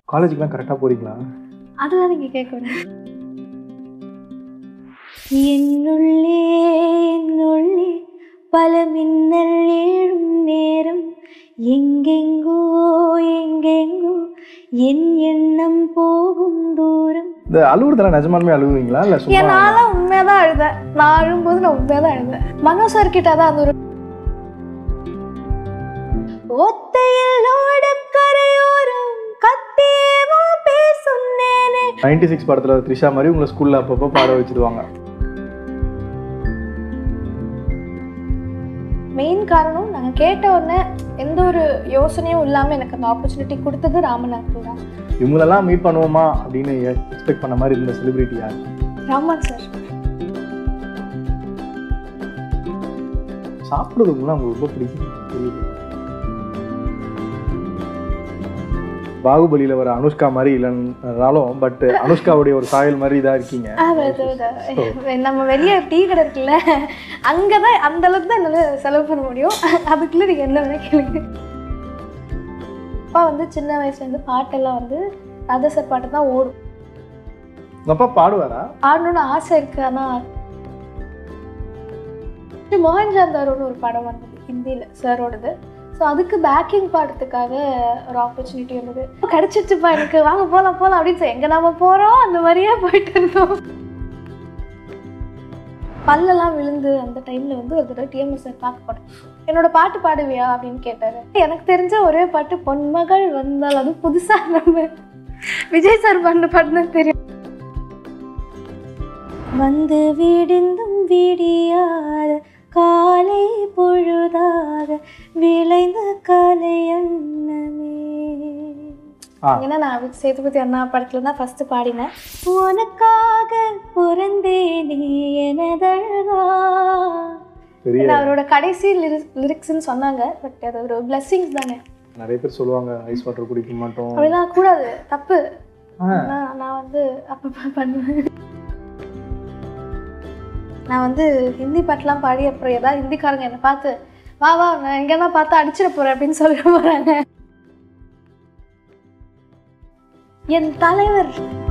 காலேஜுக்குலாம் கரெக்டாக போறீங்களா அதுதான் நீங்க கேட்கணும் என்னுள்ளே என்னுள்ளே பல மின்னல் ஏழும் நேரம் எங்கெங்கோ எங்கெங்கோ என் எண்ணம் போகும் தூரம் இந்த அழுவுறதெல்லாம் நிஜமாலுமே அழுவுவீங்களா இல்லை சும்மா என்னால உண்மையாதான் அழுதேன் நான் அழும்போது நான் உண்மையாதான் அழுதேன் மனோ சார் கிட்ட தான் அந்த ஒரு ஒத்தையில் ஓடக்கரையோரம் கத்தேவோ பேசுன்னேனே நைன்டி சிக்ஸ் படத்தில் த்ரிஷா மாதிரி உங்களை ஸ்கூலில் அப்பப்போ பாட வச்சிருவாங்க மெயின் காரணம் நாங்கள் கேட்ட உடனே எந்த ஒரு யோசனையும் இல்லாமல் எனக்கு அந்த ஆப்பர்ச்சுனிட்டி கொடுத்தது ராமநாத் தான் இவங்களெல்லாம் மீட் பண்ணுவோமா அப்படின்னு எக்ஸ்பெக்ட் பண்ண மாதிரி இருந்த செலிபிரிட்டி யார் ராமன் சார் சாப்பிடுறதுக்குலாம் உங்களுக்கு ரொம்ப பிடிக்கும் தெரியுது. பாகுபலியில வர அனுஷ்கா மாதிரி இல்லைன்னாலும் பட் அனுஷ்காவுடைய ஒரு சாயல் மாதிரி இதா இருக்கீங்க நம்ம வெளியே டீ கடை இருக்குல்ல அங்கே தான் அந்த அளவுக்கு தான் என்னால் செலவு பண்ண முடியும் அதுக்குள்ளே நீங்கள் என்ன வேணால் கேளுங்க அப்பா வந்து சின்ன வயசுலேருந்து பாட்டெல்லாம் வந்து ராஜாசர் பாட்டு தான் ஓடும் உங்க அப்பா பாடுவாரா ஆடணும்னு ஆசை இருக்கு ஆனால் மோகன்ஜாந்தாரோன்னு ஒரு படம் வந்தது ஹிந்தியில் சாரோடது ஸோ அதுக்கு பேக்கிங் பாடுறதுக்காக ஒரு ஆப்பர்ச்சுனிட்டி வந்தது கிடச்சிச்சுப்பா எனக்கு வாங்க போகலாம் போகலாம் அப்படின்னு சொல்லி எங்கே நாம போகிறோம் அந்த மாதிரியே போயிட்டு இருந்தோம் பல்லெல்லாம் விழுந்து அந்த டைமில் வந்து ஒரு தடவை டிஎம்எஸ் சார் பார்க்க போனேன் என்னோட பாட்டு பாடுவியா அப்படின்னு கேட்டார் எனக்கு தெரிஞ்ச ஒரே பாட்டு பொன்மகள் வந்தால் அது புதுசாக நம்ம விஜய் சார் பண்ண பாட்டு தான் தெரியும் வந்து விடிந்தும் விடியாத காலை பொழுதாக விளைந்த கலை அன்னமே ஆ. ஏன்னா நான் விஜய் சேதுபதி அண்ணா படத்துல தான் ஃபர்ஸ்ட் பாடினேன் உனக்காக பிறந்தேனே எனதழகா பெரிய ஏன்னா அவரோட கடைசி லிரிக்ஸ்ன்னு சொன்னாங்க பட் அது ஒரு பிளெஸ்ஸிங்ஸ் தானே நிறைய பேர் சொல்லுவாங்க ஐஸ் வாட்டர் குடிக்க மாட்டோம் அப்படிலாம் கூடாது தப்பு ஆ. நான் நான் வந்து அப்பப்போ பண்ணுவேன் நான் வந்து ஹிந்தி பாட்டெலாம் பாடி அப்புறம் ஏதாவது ஹிந்திக்காரங்க என்னை பார்த்து வா வா நான் எங்கன்னா பார்த்து அடிச்சிட போறேன் அப்படின்னு சொல்ல போறாங்க என் தலைவர்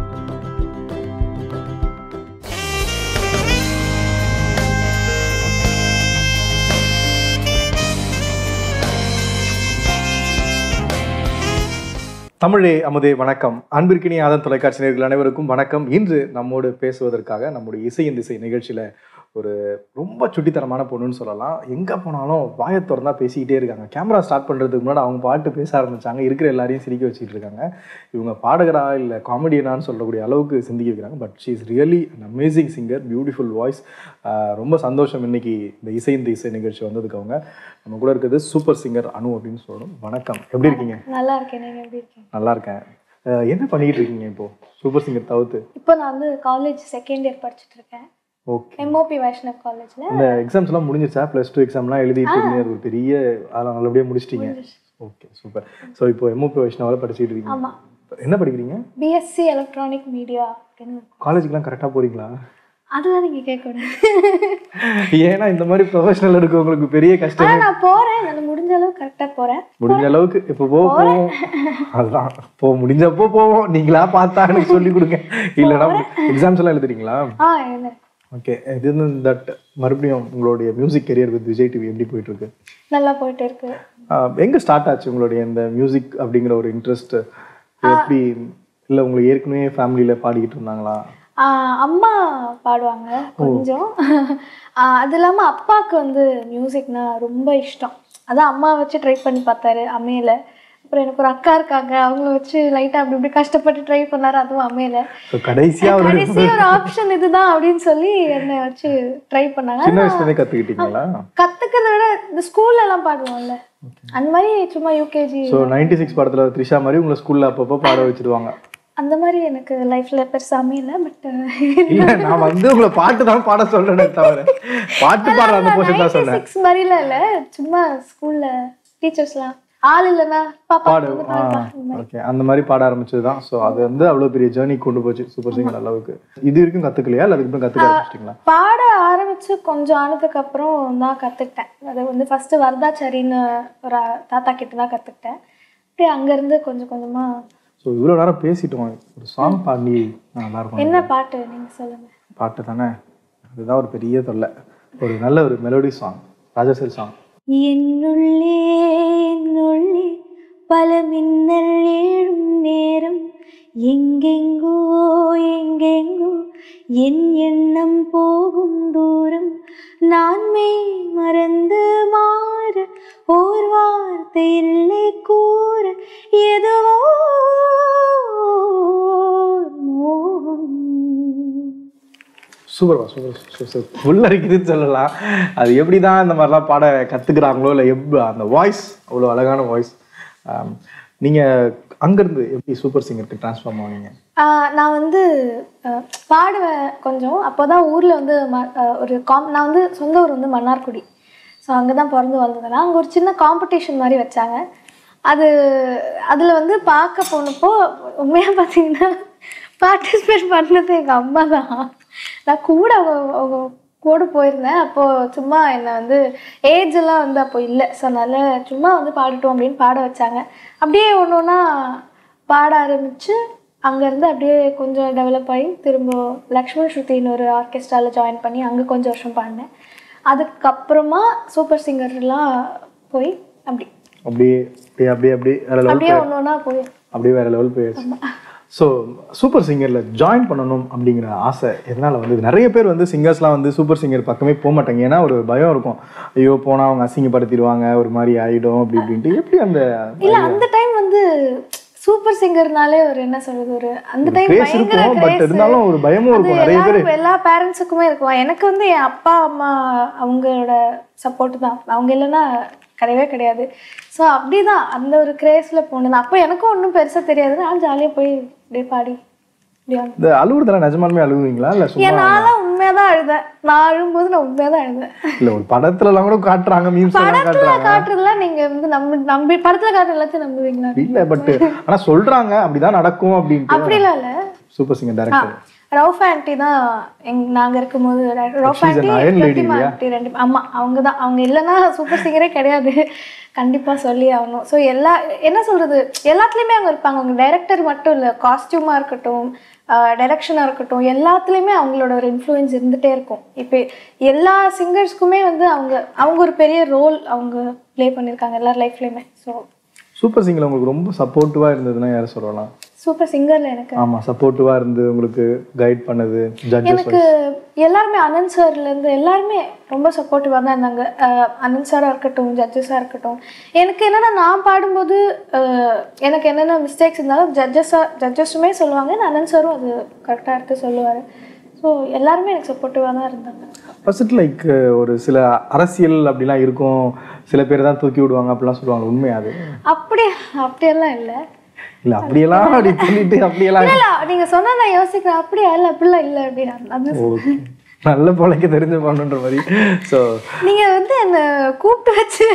தமிழே அமுதே வணக்கம் அன்பிற்கினி ஆதன் தொலைக்காட்சி நேர்கள் அனைவருக்கும் வணக்கம் இன்று நம்மோடு பேசுவதற்காக நம்முடைய இசையின் திசை நிகழ்ச்சியில ஒரு ரொம்ப சுட்டித்தனமான பொண்ணுன்னு சொல்லலாம் எங்க போனாலும் வாயை திறந்தா பேசிக்கிட்டே இருக்காங்க கேமரா ஸ்டார்ட் பண்றதுக்கு முன்னாடி அவங்க பாட்டு பேச ஆரம்பிச்சாங்க இருக்கிற எல்லாரையும் சிரிக்க வச்சுட்டு இருக்காங்க இவங்க பாடகரா இல்லை காமெடியனான்னு சொல்லக்கூடிய அளவுக்கு சிந்திக்க வைக்கிறாங்க but she is really an amazing singer beautiful voice ரொம்ப சந்தோஷம் இன்னைக்கு இந்த இசையின் இசை நிகழ்ச்சி வந்ததுக்கு அவங்க நம்ம கூட இருக்கிறது சூப்பர் சிங்கர் அனு அப்படின்னு சொல்லணும் வணக்கம் எப்படி இருக்கீங்க நல்லா இருக்கேன் நீங்க எப்படி இருக்கீங்க நல்லா இருக்கேன் அஹ் என்ன பண்ணிட்டு இருக்கீங்க இப்போ சூப்பர் சிங்கர் தவிர்த்து இப்போ நான் வந்து காலேஜ் செகண்ட் இயர் படிச்சுட்டு இருக்கேன் ஓகே எம்ஓபி வைஷ்ணவ் காலேஜ்ல இந்த எக்ஸாம்ஸ் எல்லாம் முடிஞ்சிருச்சா ப்ளஸ் டூ எக்ஸாம்லாம் எழுதிட்டு இருக்கீங்க அது ஒரு பெரிய அதெல்லாம் நல்லபடியாக முடிச்சிட்டீங்க ஓகே சூப்பர் ஸோ இப்போ எம்ஓபி வைஷ்ணவால படிச்சுட்டு இருக்கீங்க ஆமா என்ன படிக்கிறீங்க பிஎஸ்சி எலக்ட்ரானிக் மீடியா அப்படின்னு காலேஜுக்குலாம் கரெக்டாக போறீங்களா அதுதான் நீங்க கேட்கணும் ஏன்னா இந்த மாதிரி ப்ரொஃபஷனல் இருக்கவங்களுக்கு பெரிய கஷ்டம் ஆனா நான் போறேன் நான் முடிஞ்ச அளவு கரெக்டா போறேன் முடிஞ்ச அளவுக்கு இப்போ போக போவோம் அதுதான் போ முடிஞ்சப்போ போவோம் நீங்களா பார்த்தா எனக்கு சொல்லி கொடுங்க இல்லைன்னா எக்ஸாம்ஸ் எல்லாம் எழுதுறீங்களா ஆ என்ன ஓகே இது தட் மறுபடியும் உங்களுடைய music career with Vijay TV எப்படி போயிட்டு இருக்கு நல்லா போயிட்டு இருக்கு ஆஹ் எங்க ஸ்டார்ட் ஆச்சு உங்களுடைய இந்த மியூசிக் அப்படிங்கிற ஒரு இன்ட்ரெஸ்ட் எப்படி இல்ல உங்களுக்கு ஏற்கனவே ஃபேமிலியில பாடிக்கிட்டு இருந்தாங்களா ஆ, அம்மா பாடுவாங்க கொஞ்சம் ஆ, அது இல்லாம அப்பாவுக்கு வந்து மியூசிக்னா ரொம்ப இஷ்டம் அதான் அம்மா வச்சு ட்ரை பண்ணி பார்த்தாரு அமையல அப்புறம் எனக்கு ஒரு அக்கா இருக்காங்க அவங்கள வச்சு லைட்டா அப்படி இப்படி கஷ்டப்பட்டு ட்ரை பண்ணாரு அதுவும் அமையல ஸோ கடைசியா ஒரு கடைசி ஒரு ஆப்ஷன் இதுதான் அப்படின்னு சொல்லி என்னை வச்சு ட்ரை பண்ணாங்க சின்ன வயசுல இருந்தே கத்துக்கிட்டீங்களா கத்துக்கிறத விட இந்த ஸ்கூல்ல எல்லாம் பாடுவோம்ல அந்த மாதிரி சும்மா யூகேஜி ஸோ நைன்டி சிக்ஸ் படத்துல த்ரிஷா மாதிரி உங்களை ஸ்கூல்ல அப்பப்போ பாட வச்சிருவாங்க அந்த மாதிரி எனக்கு லைஃப்ல பெருசா அமையல பட் இல்ல நான் வந்து உங்களை பாட்டு தான் பாட சொல்றேனே தவிர பாட்டு பாடுற அந்த போர்ஷன் தான் சொன்னேன் சிக்ஸ் மாதிரிலாம் இல்ல சும்மா ஸ்கூல்ல டீச்சர்ஸ்லாம் ஆள் இல்லைன்னா பாப்பா பாடு வந்து பாடுப்பா இந்த மாதிரி. ஓகே அந்த மாதிரி பாட ஆரம்பிச்சது தான் ஸோ அது வந்து அவ்வளோ பெரிய ஜேர்னி கொண்டு போச்சு சூப்பர் சிங்கர் அளவுக்கு இது வரைக்கும் கத்துக்கலையா இல்லை அதுக்கு அப்புறம் கத்துக்க ஆரம்பிச்சிட்டிங்களா பாட ஆரம்பிச்சு கொஞ்சம் ஆனதுக்கு அப்புறம் தான் கத்துக்கிட்டேன் அது வந்து ஃபர்ஸ்ட் வரதாச்சாரின்னு ஒரு தாத்தா கிட்ட தான் கத்துக்கிட்டேன் அப்படியே அங்க இருந்து கொஞ்சம் கொஞ்சமா ஸோ ஸோ இவ்வளோ நேரம் பேசிட்டோம் ஒரு சாங் பாடி நல்லா இருக்கும் என்ன பாட்டு நீங்க சொல்லுங்க பாட்டு தானே அதுதான் ஒரு பெரிய தொல்லை ஒரு நல்ல ஒரு மெலோடி சாங் ராஜசேல் சாங் என்னுள்ளே என்னுள்ளே பல மின்னல் ஏழும் நேரம் எங்கெங்கோ எங்கெங்கோ என் எண்ணம் போகும் தூரம் நான்மே மறந்து மாற ஓர் வார்த்தை இல்லை கூற எதுவோ மோகம் சூப்பர்வா சூப்பர் சூப்பர் புல்லரிக்குதுன்னு சொல்லலாம் அது எப்படி தான் இந்த மாதிரிலாம் பாட கற்றுக்குறாங்களோ இல்லை எப் அந்த வாய்ஸ் அவ்வளோ அழகான வாய்ஸ் நீங்கள் அங்கேருந்து எப்படி சூப்பர் சிங்கருக்கு ட்ரான்ஸ்ஃபார்ம் ஆனீங்க ஆஹ் நான் வந்து ஆஹ் பாடுவேன் கொஞ்சம் அப்போ தான் ஊரில் வந்து ம- ஆஹ் ஒரு காம் நான் வந்து சொந்த ஊர் வந்து மன்னார்குடி ஸோ அங்கே தான் பிறந்து வளர்ந்தேன் அங்கே ஒரு சின்ன காம்படிஷன் மாதிரி வச்சாங்க அது அதில் வந்து பார்க்க போனப்போ உண்மையாக பார்த்தீங்கன்னா பார்ட்டிசிபேட் பண்ணது எங்கள் அம்மா தான் நான் கூட அவங்க அவங்க கூட போயிருந்தேன் அப்போது சும்மா என்னை வந்து ஏஜ் எல்லாம் வந்து அப்போ இல்லை ஸோ அதனால சும்மா வந்து பாடட்டும் அப்படின்னு பாட வச்சாங்க அப்படியே ஒன்று ஒன்றா பாட ஆரம்பித்து அங்கேருந்து அப்படியே கொஞ்சம் டெவலப் ஆகி திரும்ப லக்ஷ்மண் ஸ்ருதின்னு ஒரு ஆர்கெஸ்ட்ராவில் ஜாயின் பண்ணி அங்கே கொஞ்சம் வருஷம் பாடினேன் அதுக்கப்புறமா சூப்பர் சிங்கர்லாம் போய் அப்படி அப்படியே அப்படியே அப்படியே அப்படியே வேற லெவல் அப்படியே ஒன்று ஒன்றா போய் அப்படியே வேற லெவல் போயிடுச்சு ஸோ சூப்பர் சிங்கரில் ஜாயின் பண்ணணும் அப்படிங்கிற ஆசை எதனால் வந்து நிறைய பேர் வந்து சிங்கர்ஸ்லாம் வந்து சூப்பர் சிங்கர் பக்கமே போக மாட்டாங்க ஏன்னா ஒரு பயம் இருக்கும் ஐயோ போனால் அவங்க அசிங்கப்படுத்திடுவாங்க ஒரு மாதிரி ஆயிடும் அப்படி இப்படின்ட்டு எப்படி அந்த இல்லை அந்த டைம் வந்து சூப்பர் சிங்கர்னாலே ஒரு என்ன சொல்றது ஒரு அந்த டைம் கிரேஸ் பயங்கர இருக்கும் பட் கிரேஸ் இருந்தாலும் ஒரு பயமும் அது இருக்கும் நிறைய பேர் எல்லாரும் எல்லா பேரண்ட்ஸுக்குமே இருக்கும் எனக்கு வந்து என் அப்பா அம்மா அவங்களோட சப்போர்ட் தான் அவங்க இல்லைன்னா கிடையவே கிடையாது ஸோ அப்படிதான் அந்த ஒரு கிரேஸில் போனது அப்போ எனக்கும் ஒன்றும் பெருசாக தெரியாது நான் ஜாலியாக போய் அப்படியே பாடி அப்படியே வந்தேன். இந்த அழுவுறதெல்லாம் நிஜமாலுமே அழுவுவீங்களா இல்லை சும்மா ஏன் நான் தான் உண்மையாக தான் அழுதேன் நான் அழும்போது நான் உண்மையாக தான் அழுதேன் இல்லை ஒரு படத்துலலாம் கூட காட்டுறாங்க மீம்ஸ் எல்லாம் படத்துல காட்டுறாங்க காட்டுறதுலாம் நீங்க வந்து நம்பி நம்பி படத்துல காட்டுற எல்லாத்தையும் நம்புவீங்களா இல்லை பட் ஆனா சொல்றாங்க அப்படிதான் நடக்கும் அப்படின்ட்டு அப்படிலாம் இல்லை super singer director Rauf aunty தான் எங் நாங்க இருக்கும்போது Rauf She's an aunty iron lady Prathima இல்லையா? ஆண்டி ரெண்டு ஆமா அவங்க தான் அவங்க இல்லைன்னா சூப்பர் சிங்கரே கிடையாது கண்டிப்பா சொல்லி ஆகணும் ஸோ எல்லா என்ன சொல்றது எல்லாத்துலயுமே அவங்க இருப்பாங்க அவங்க டைரக்டர் மட்டும் இல்லை காஸ்டியூமா இருக்கட்டும் டைரக்ஷனா இருக்கட்டும் எல்லாத்துலயுமே அவங்களோட ஒரு இன்ஃப்ளூயன்ஸ் இருந்துட்டே இருக்கும் இப்போ எல்லா சிங்கர்ஸ்க்குமே வந்து அவங்க அவங்க ஒரு பெரிய ரோல் அவங்க ப்ளே பண்ணியிருக்காங்க எல்லார் லைஃப்லயுமே ஸோ சூப்பர் சிங்கர் உங்களுக்கு ரொம்ப சப்போர்ட்டிவா இருந்ததுன்னா யாரை சொல்லலாம் சூப்பர் சிங்கர்ல எனக்கு ஆமா சப்போர்ட்டிவா இருந்து உங்களுக்கு கைட் பண்ணது ஜட்ஜஸ் எனக்கு எல்லாருமே அனந்த் சார்ல இருந்து எல்லாருமே ரொம்ப சப்போர்ட்டிவாக தான் இருந்தாங்க அஹ் அனந்த் சாரா இருக்கட்டும் ஜட்ஜஸாக இருக்கட்டும் எனக்கு என்னன்னா நான் பாடும்போது அஹ் எனக்கு என்னென்ன மிஸ்டேக்ஸ் இருந்தாலும் ஜட்ஜஸாக ஜட்ஜஸுமே சொல்லுவாங்க அனந்த் சாரும் அது கரெக்டாக எடுத்து சொல்லுவார் ஸோ எல்லாருமே எனக்கு சப்போர்ட்டிவாக தான் இருந்தாங்க ஃபர்ஸ்ட் லைக் ஒரு சில அரசியல் அப்படிலாம் இருக்கும் சில பேர் தான் தூக்கி விடுவாங்க அப்படிலாம் சொல்லுவாங்க உண்மையா அது அப்படி அப்படியெல்லாம் இல்லை இல்ல அப்படியெல்லாம் அப்படி சொல்லிட்டு அப்படியெல்லாம் இல்லை இல்லை நீங்கள் சொன்னால் நான் யோசிக்கிறேன் அப்படியா இல்லை அப்படிலாம் இல்லை அப்படின்னு அது ஓகே நல்ல பொழைக்க தெரிஞ்ச பண்ணுன்ற மாதிரி ஸோ நீங்கள் வந்து என்னை கூப்பிட்டு வச்சு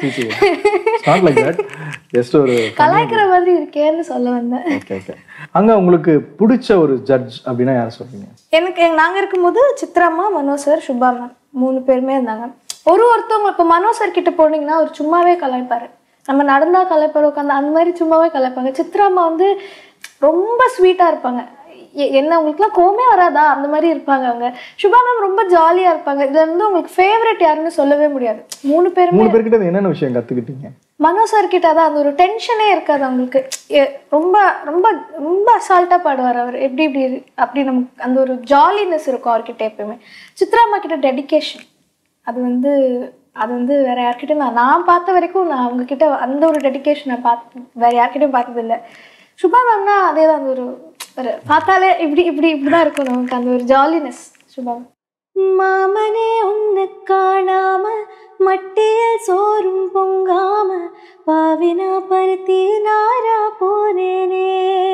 நாட் லைக் தட் ஜஸ்ட் ஒரு கலாய்க்கிற மாதிரி இருக்கேன்னு சொல்ல வந்தேன் ஓகே ஓகே அங்க உங்களுக்கு பிடிச்ச ஒரு ஜட்ஜ் அப்படின்னா யாரை சொல்றீங்க எனக்கு எங்க நாங்க இருக்கும்போது சித்ராம்மா மனோஜ் சார் சுபா மேம் மூணு பேருமே இருந்தாங்க ஒரு ஒருத்தவங்க இப்போ மனோஜ் சார் கிட்ட போனீங்கன்னா அவர் சும்மாவே கலாய்ப்பாரு நம்ம நடந்தா கலாய்ப்பாரு உட்காந்து அந்த மாதிரி சும்மாவே கலாய்ப்பாங்க சித்ராம்மா வந்து ரொம்ப ஸ்வீட்டா இருப்பாங்க எ- என்ன உங்களுக்குலாம் கோமே வராதா அந்த மாதிரி இருப்பாங்க அவங்க சுபா மேம் ரொம்ப ஜாலியா இருப்பாங்க இதுல இருந்து உங்களுக்கு ஃபேவரட் யாருன்னு சொல்லவே முடியாது மூணு பேருமே மூணு பேர்கிட்ட என்னென்ன விஷயம் கத்துக்கிட்டீங்க மனோ சார் கிட்ட தான் அந்த ஒரு டென்ஷனே இருக்காது அவங்களுக்கு எ- ரொம்ப ரொம்ப ரொம்ப அசால்ட்டா பாடுவார் அவர் எப்படி இப்படி இரு- அப்படி நமக்கு அந்த ஒரு ஜாலினஸ் இருக்கும் அவர்கிட்ட எப்பயுமே சித்ராம்மா கிட்ட டெடிகேஷன் அது வந்து அது வந்து வேற யார்கிட்டயும் நான் நான் பார்த்த வரைக்கும் நான் அவங்க கிட்ட அந்த ஒரு டெடிகேஷனை பார்த்து வேற யார்கிட்டயும் பார்த்தது இல்லை சுபா மேம்னா அதே தான் அந்த ஒரு ஒரு பார்த்தாலே இப்படி இப்படி இப்படிதான் இருக்கும் நமக்கு அந்த ஒரு ஜாலினஸ் சுபா மேம் மாமனே உன்னை காணாம மட்டியில் சோறும் பொங்காம பாவினா பருத்தி நாரா போனேனே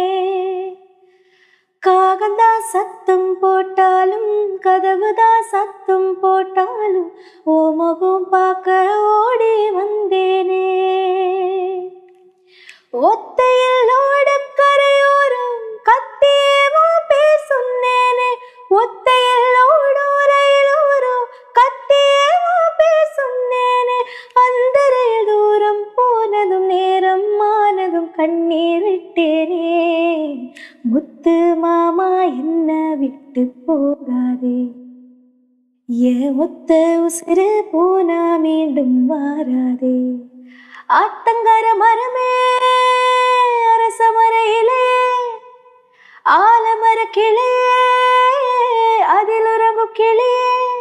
காகந்தா சத்தம் போட்டாலும் கதவுதா சத்தம் போட்டாலும் ஓ முகம் பார்க்க ஓடி வந்தேனே ஒத்தையில் ஓடக்கரையோரம் கத்தியேவோ பேசுன்னேனே ஒத்தையில் ஓடோரையிலோரம் கத்தியேவோ பேசுன்னேனே அந்தரையில் தூரம் போனதும் நேரம் ஆனதும் கண்ணீர் விட்டேனே முத்து மாமா என்ன விட்டு போகாதே என் ஒத்த உசுறு போனா மீண்டும் வாராதே ஆத்தங்கர மரமே அரச மரையிலே ஆலமர கிளே அதில் உறங்கும் கிளியே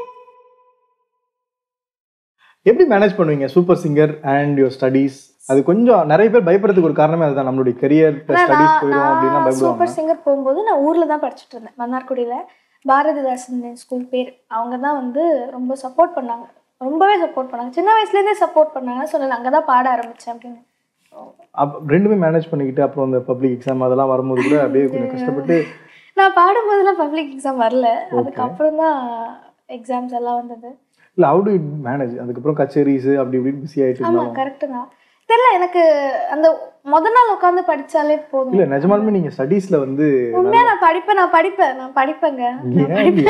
எப்படி மேனேஜ் பண்ணுவீங்க super singer and your studies அது கொஞ்சம் நிறைய பேர் பயப்படுறதுக்கு ஒரு காரணமே அதுதான் நம்மளுடைய கெரியர் ஸ்டடீஸ் போயிடும் அப்படின்னா பயப்படுவாங்க சூப்பர் சிங்கர் போகும்போது நான் ஊர்ல தான் படிச்சுட்டு இருந்தேன் மன்னார்குடியில பாரதிதாசன் ஸ்கூல் பேர் அவங்க தான் வந்து ரொம்ப சப்போர்ட் பண்ணாங்க ரொம்பவே சப்போர்ட் பண்ணாங்க சின்ன வயசுல இருந்தே சப்போர்ட் பண்ணாங்க சொன்னேன் அங்கே தான் பாட ஆரம்பிச்சேன் அப்படின்னு அப் ரெண்டுமே மேனேஜ் பண்ணிக்கிட்டு அப்புறம் இந்த பப்ளிக் எக்ஸாம் அதெல்லாம் வரும்போது கூட அப்படியே கொஞ்சம் கஷ்டப்பட்டு நான் பாடும்போதெல்லாம் பப்ளிக் எக்ஸாம் வரல அதுக்கப்புறம் தான் எக்ஸாம்ஸ் எல்லாம் வந்தது இல்லை ஹவு டு மேனேஜ் அதுக்கப்புறம் கச்சேரிஸ் அப்படி இப்படின்னு பிஸி ஆயிட்டு ஆமா இருந்தாலும் கரெக்டு தான் தெரியல எனக்கு அந்த முத நாள் உட்காந்து படிச்சாலே போதும் இல்ல நிஜமாலுமே நீங்க ஸ்டடீஸ்ல வந்து உண்மையா நான் படிப்பேன் நான் படிப்பேன் நான் படிப்பேங்க ஏன் இல்லையா?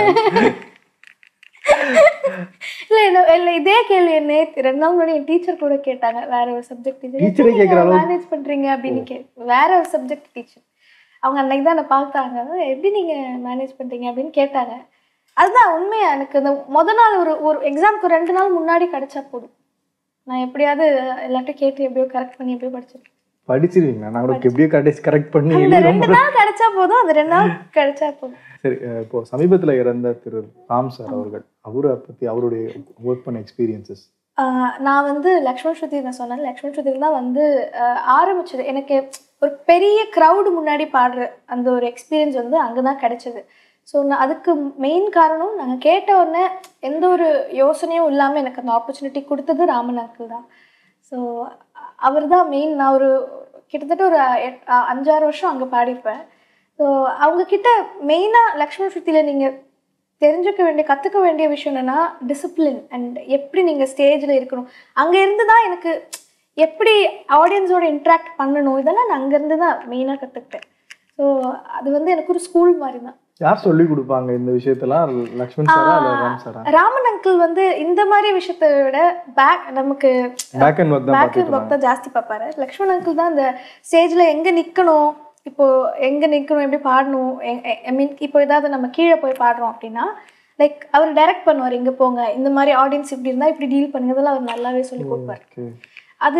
இல்ல என்ன இல்ல இதே கேள்வி என்ன ரெண்டு நாள் முன்னாடி என் டீச்சர் கூட கேட்டாங்க வேற ஒரு சப்ஜெக்ட் Teacher ஏ கேக்குற அளவுக்கு- மேனேஜ் பண்றீங்க அப்படின்னு கே வேற ஒரு சப்ஜெக்ட் டீச்சர் அவங்க அன்னைக்கு தான் என்ன பார்த்தாங்க எப்படி நீங்க மேனேஜ் பண்றீங்க அப்படின்னு கேட்டாங்க அதுதான் உண்மையா எனக்கு இந்த முத நாள் ஒரு ஒரு எக்ஸாம்க்கு ரெண்டு நாள் முன்னாடி கிடைச்சா போதும் நான் எப்படியாவது எல்லாத்தையும் கேட்டு எப்படியோ கரெக்ட் பண்ணி எப்படியோ படிச்சிருக்கேன் படிச்சிருவீங்க நான் கூட எப்படியோ கடைசி கரெக்ட் பண்ணி அந்த எழுதி ரெண்டு ரொம்ப நாள் கிடைச்சா போதும் அந்த ரெண்டு நாள் கிடைச்சா போதும் சரி அஹ் இப்போ சமீபத்துல இறந்த திரு ராம் சார் அவர்கள் அவரை பத்தி அவருடைய ஒர்க் பண்ண எக்ஸ்பீரியன்சஸ் ஆஹ் நான் வந்து லக்ஷ்மண் ஸ்ருதி நான் சொன்னேன் லக்ஷ்மண் ஸ்ருதியில் தான் வந்து ஆஹ் ஆரம்பிச்சது எனக்கு ஒரு பெரிய க்ரௌடு முன்னாடி பாடுற அந்த ஒரு எக்ஸ்பீரியன்ஸ் வந்து அங்கே தான் கிடைச்சது ஸோ நான் அதுக்கு மெயின் காரணம் நாங்கள் கேட்ட உடனே எந்த ஒரு யோசனையும் இல்லாமல் எனக்கு அந்த ஆப்பர்ச்சுனிட்டி கொடுத்தது ராமன் அங்கிள் தான் ஸோ அவர் தான் மெயின் நான் ஒரு கிட்டத்தட்ட ஒரு எட்- அ- அஞ்சாறு வருஷம் அங்கே பாடியிருப்பேன் ஸோ அவங்க கிட்ட மெயினாக லக்ஷ்மண் ஸ்ருதியில் நீங்கள் தெரிஞ்சுக்க வேண்டிய கற்றுக்க வேண்டிய விஷயம் என்னன்னா டிசிப்ளின் அண்ட் எப்படி நீங்கள் ஸ்டேஜில் இருக்கணும் அங்கே இருந்து தான் எனக்கு எப்படி ஆடியன்ஸோட இன்ட்ராக்ட் பண்ணணும் இதெல்லாம் நான் அங்கேருந்து தான் மெயினாக கற்றுக்கிட்டேன் ஸோ அது வந்து எனக்கு ஒரு ஸ்கூல் மாதிரி தான் யார் சொல்லி கொடுப்பாங்க இந்த விஷயத்தெல்லாம் லக்ஷ்மண் சாரா இல்ல ராம் சாரா ராமன் அங்கிள் வந்து இந்த மாதிரி விஷயத்தை விட பேக் நமக்கு பேக் அண்ட் ஒர்க் தான் பேக் பார்த்துட்டு அண்ட் ஒர்க் தான் ஜாஸ்தி பார்ப்பாரு லக்ஷ்மண் அங்கிள் தான் இந்த ஸ்டேஜில் எங்கே நிற்கணும் இப்போ எங்கே நிற்கணும் எப்படி பாடணும் ஐ மீன் இப்போ ஏதாவது நம்ம கீழே போய் பாடுறோம் அப்படின்னா லைக் அவர் டைரக்ட் பண்ணுவார் இங்கே போங்க இந்த மாதிரி ஆடியன்ஸ் இப்படி இருந்தால் இப்படி டீல் பண்ணுங்க இதெல்லாம் அவர் நல்லாவே சொல்லி கொடுப்பார் ஓகே அது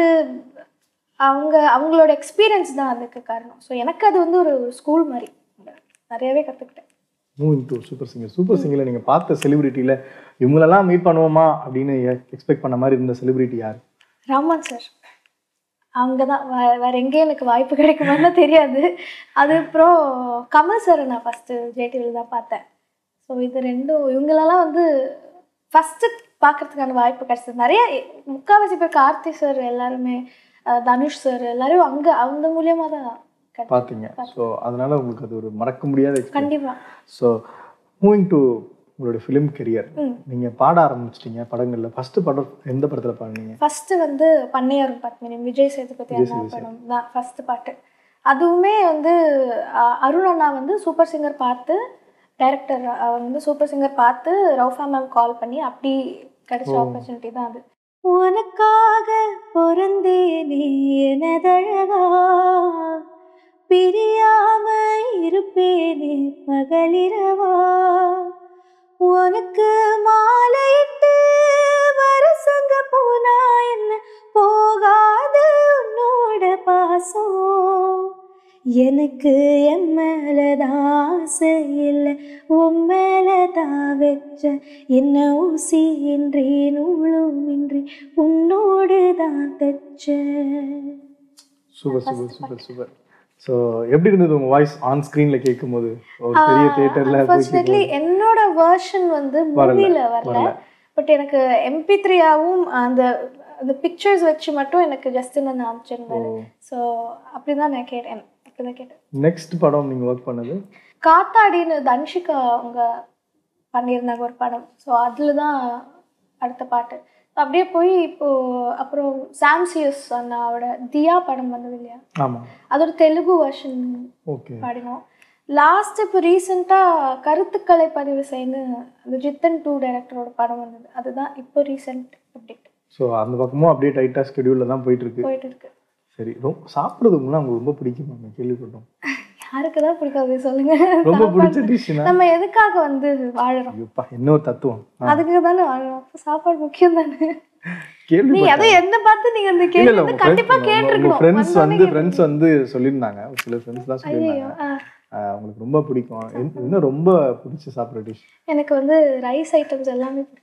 அவங்க அவங்களோட எக்ஸ்பீரியன்ஸ் தான் அதுக்கு காரணம் ஸோ எனக்கு அது வந்து ஒரு ஸ்கூல் மாதிரி நிறையவே கற்றுக்கிட்டேன் moving to super singer super சிங்கர்ல நீங்க பார்த்த செலிபிரிட்டியில இவங்களெல்லாம் மீட் பண்ணுவோமா அப்படின்னு எக்ஸ்பெக்ட் பண்ண மாதிரி இருந்த செலிபிரிட்டி யார் ராமன் சார் அவங்க தான் வேற எங்கேயும் எனக்கு வாய்ப்பு கிடைக்குமான்னு தெரியாது அதுக்கப்புறம் கமல் சார் நான் ஃபஸ்ட்டு ஜேடிவியில் தான் பார்த்தேன் ஸோ இது ரெண்டும் இவங்களெல்லாம் வந்து ஃபஸ்ட்டு பார்க்கறதுக்கான வாய்ப்பு கிடைச்சது நிறைய முக்கால்வாசி பேர் கார்த்தி சார் எல்லாருமே அஹ், தனுஷ் சார் எல்லாரும் அங்கே அந்த மூலியமாக தான் கிடைச்சது. பார்த்தீங்க ஸோ அதனால உங்களுக்கு அது ஒரு மறக்க முடியாத எக்ஸ்பீரியன்ஸ் கண்டிப்பா ஸோ மூவிங் டு உங்களோட ஃபிலிம் கெரியர் ம். நீங்க பாட ஆரம்பிச்சிட்டீங்க படங்கள்ல ஃபர்ஸ்ட் படம் எந்த படத்துல பாடுனீங்க ஃபர்ஸ்ட் வந்து பண்ணையாரும் பத்மினி விஜய் சேதுபதி விஜய் அண்ணா சேதுபதி. படம் தான் ஃபர்ஸ்ட் பாட்டு அதுவுமே வந்து அஹ், அருண் அண்ணா வந்து சூப்பர் சிங்கர் பார்த்து டைரக்டர் வந்து சூப்பர் சிங்கர் பார்த்து ரவுஃபா மேம் கால் பண்ணி அப்படி கிடைச்ச ஓ. ஆப்பர்ச்சுனிட்டி தான் அது உனக்காக பிறந்தேனே எனதழகா பிரியாம இருப்பேனே பகலிரவா உனக்கு மாலையிட்டு வரசங்க போனா என்ன போகாத உன்னோட பாசம் எனக்கு என் மேலதான் ஆசை இல்லை உன் மேலதான் வச்ச என்ன ஊசி இன்றி நூலும் இன்றி உன்னோடு தான் தைச்சேன் super super super super so எப்படி இருந்தது உங்க வாய்ஸ் ஆன் ஸ்க்ரீன்ல கேட்கும் போது ஒரு பெரிய தியேட்டர்ல போய் அன்ஃபார்ச்சுனேட்லி என்னோட வெர்ஷன் வந்து மூவில வரல வரல. பட் எனக்கு எம்பி த்ரீயாவும் அந்த அந்த பிக்சர்ஸ் வச்சு மட்டும் எனக்கு ஜஸ்டின் நான் அனுப்பிச்சிருந்தாரு ஸோ அப்படிதான் நான் கேட்டேன் அப்படிதான் கேட்டேன் நெக்ஸ்ட் படம் நீங்க ஒர்க் பண்ணது காத்தாடின்னு தன்ஷிகா அவங்க பண்ணியிருந்தாங்க ஒரு படம் ஸோ அதில் தான் அடுத்த பாட்டு அப்படியே போய் இப்போ அப்புறம் சாம்சியஸ் அண்ணாவோட தியா படம் வந்தது இல்லையா ஆமா அதோட தெலுங்கு வெர்ஷன் ஓகே பாடினோம் லாஸ்ட் இப்போ ரீசெண்டாக கருத்துக்களை பதிவு செய்து அந்த ஜித்தன் டூ டைரக்டரோட படம் வந்தது அதுதான் இப்போ ரீசெண்ட் அப்டேட் ஸோ அந்த பக்கமும் அப்படியே டைட்டா ஸ்கெடியூல்ல தான் போயிட்டு இருக்கு போயிட்டு இருக்கு சரி ரொம்ப சாப்பிட்றதுக்குலாம் உங்களுக்கு ரொம்ப பிடிக்கும் நம்ம கேள்விப்பட்டோம் யாருக்கு தான் பிடிக்காது சொல்லுங்க ரொம்ப பிடிச்ச டிஷ்னா நம்ம எதுக்காக வந்து வாழறோம் ஐயோப்பா இன்னொரு தத்துவம் ஆ, அதுக்கு தானே வாழறோம் அப்ப சாப்பாடு முக்கியம் தானே கேள்வி நீ அதை என்ன பார்த்து நீங்க அந்த இல்ல கேள்வி இல்ல வந்து உங்க கண்டிப்பா friends- உங்க- உங்க கேட்டிருக்கணும் ஃப்ரெண்ட்ஸ் வந்தோடனே வந்து ஃப்ரெண்ட்ஸ் வந்து சொல்லியிருந்தாங்க ஒரு சில ஃப்ரெண்ட்ஸ் தான் ஐயோ சொல்லியிருந்தாங்க ஆஹ் உங்களுக்கு ரொம்ப பிடிக்கும் என்ன- என்ன ரொம்ப பிடிச்ச சாப்பிட்ற டிஷ் எனக்கு வந்து ரைஸ் ஐட்டம்ஸ் எல்லாமே பிடிக்கும்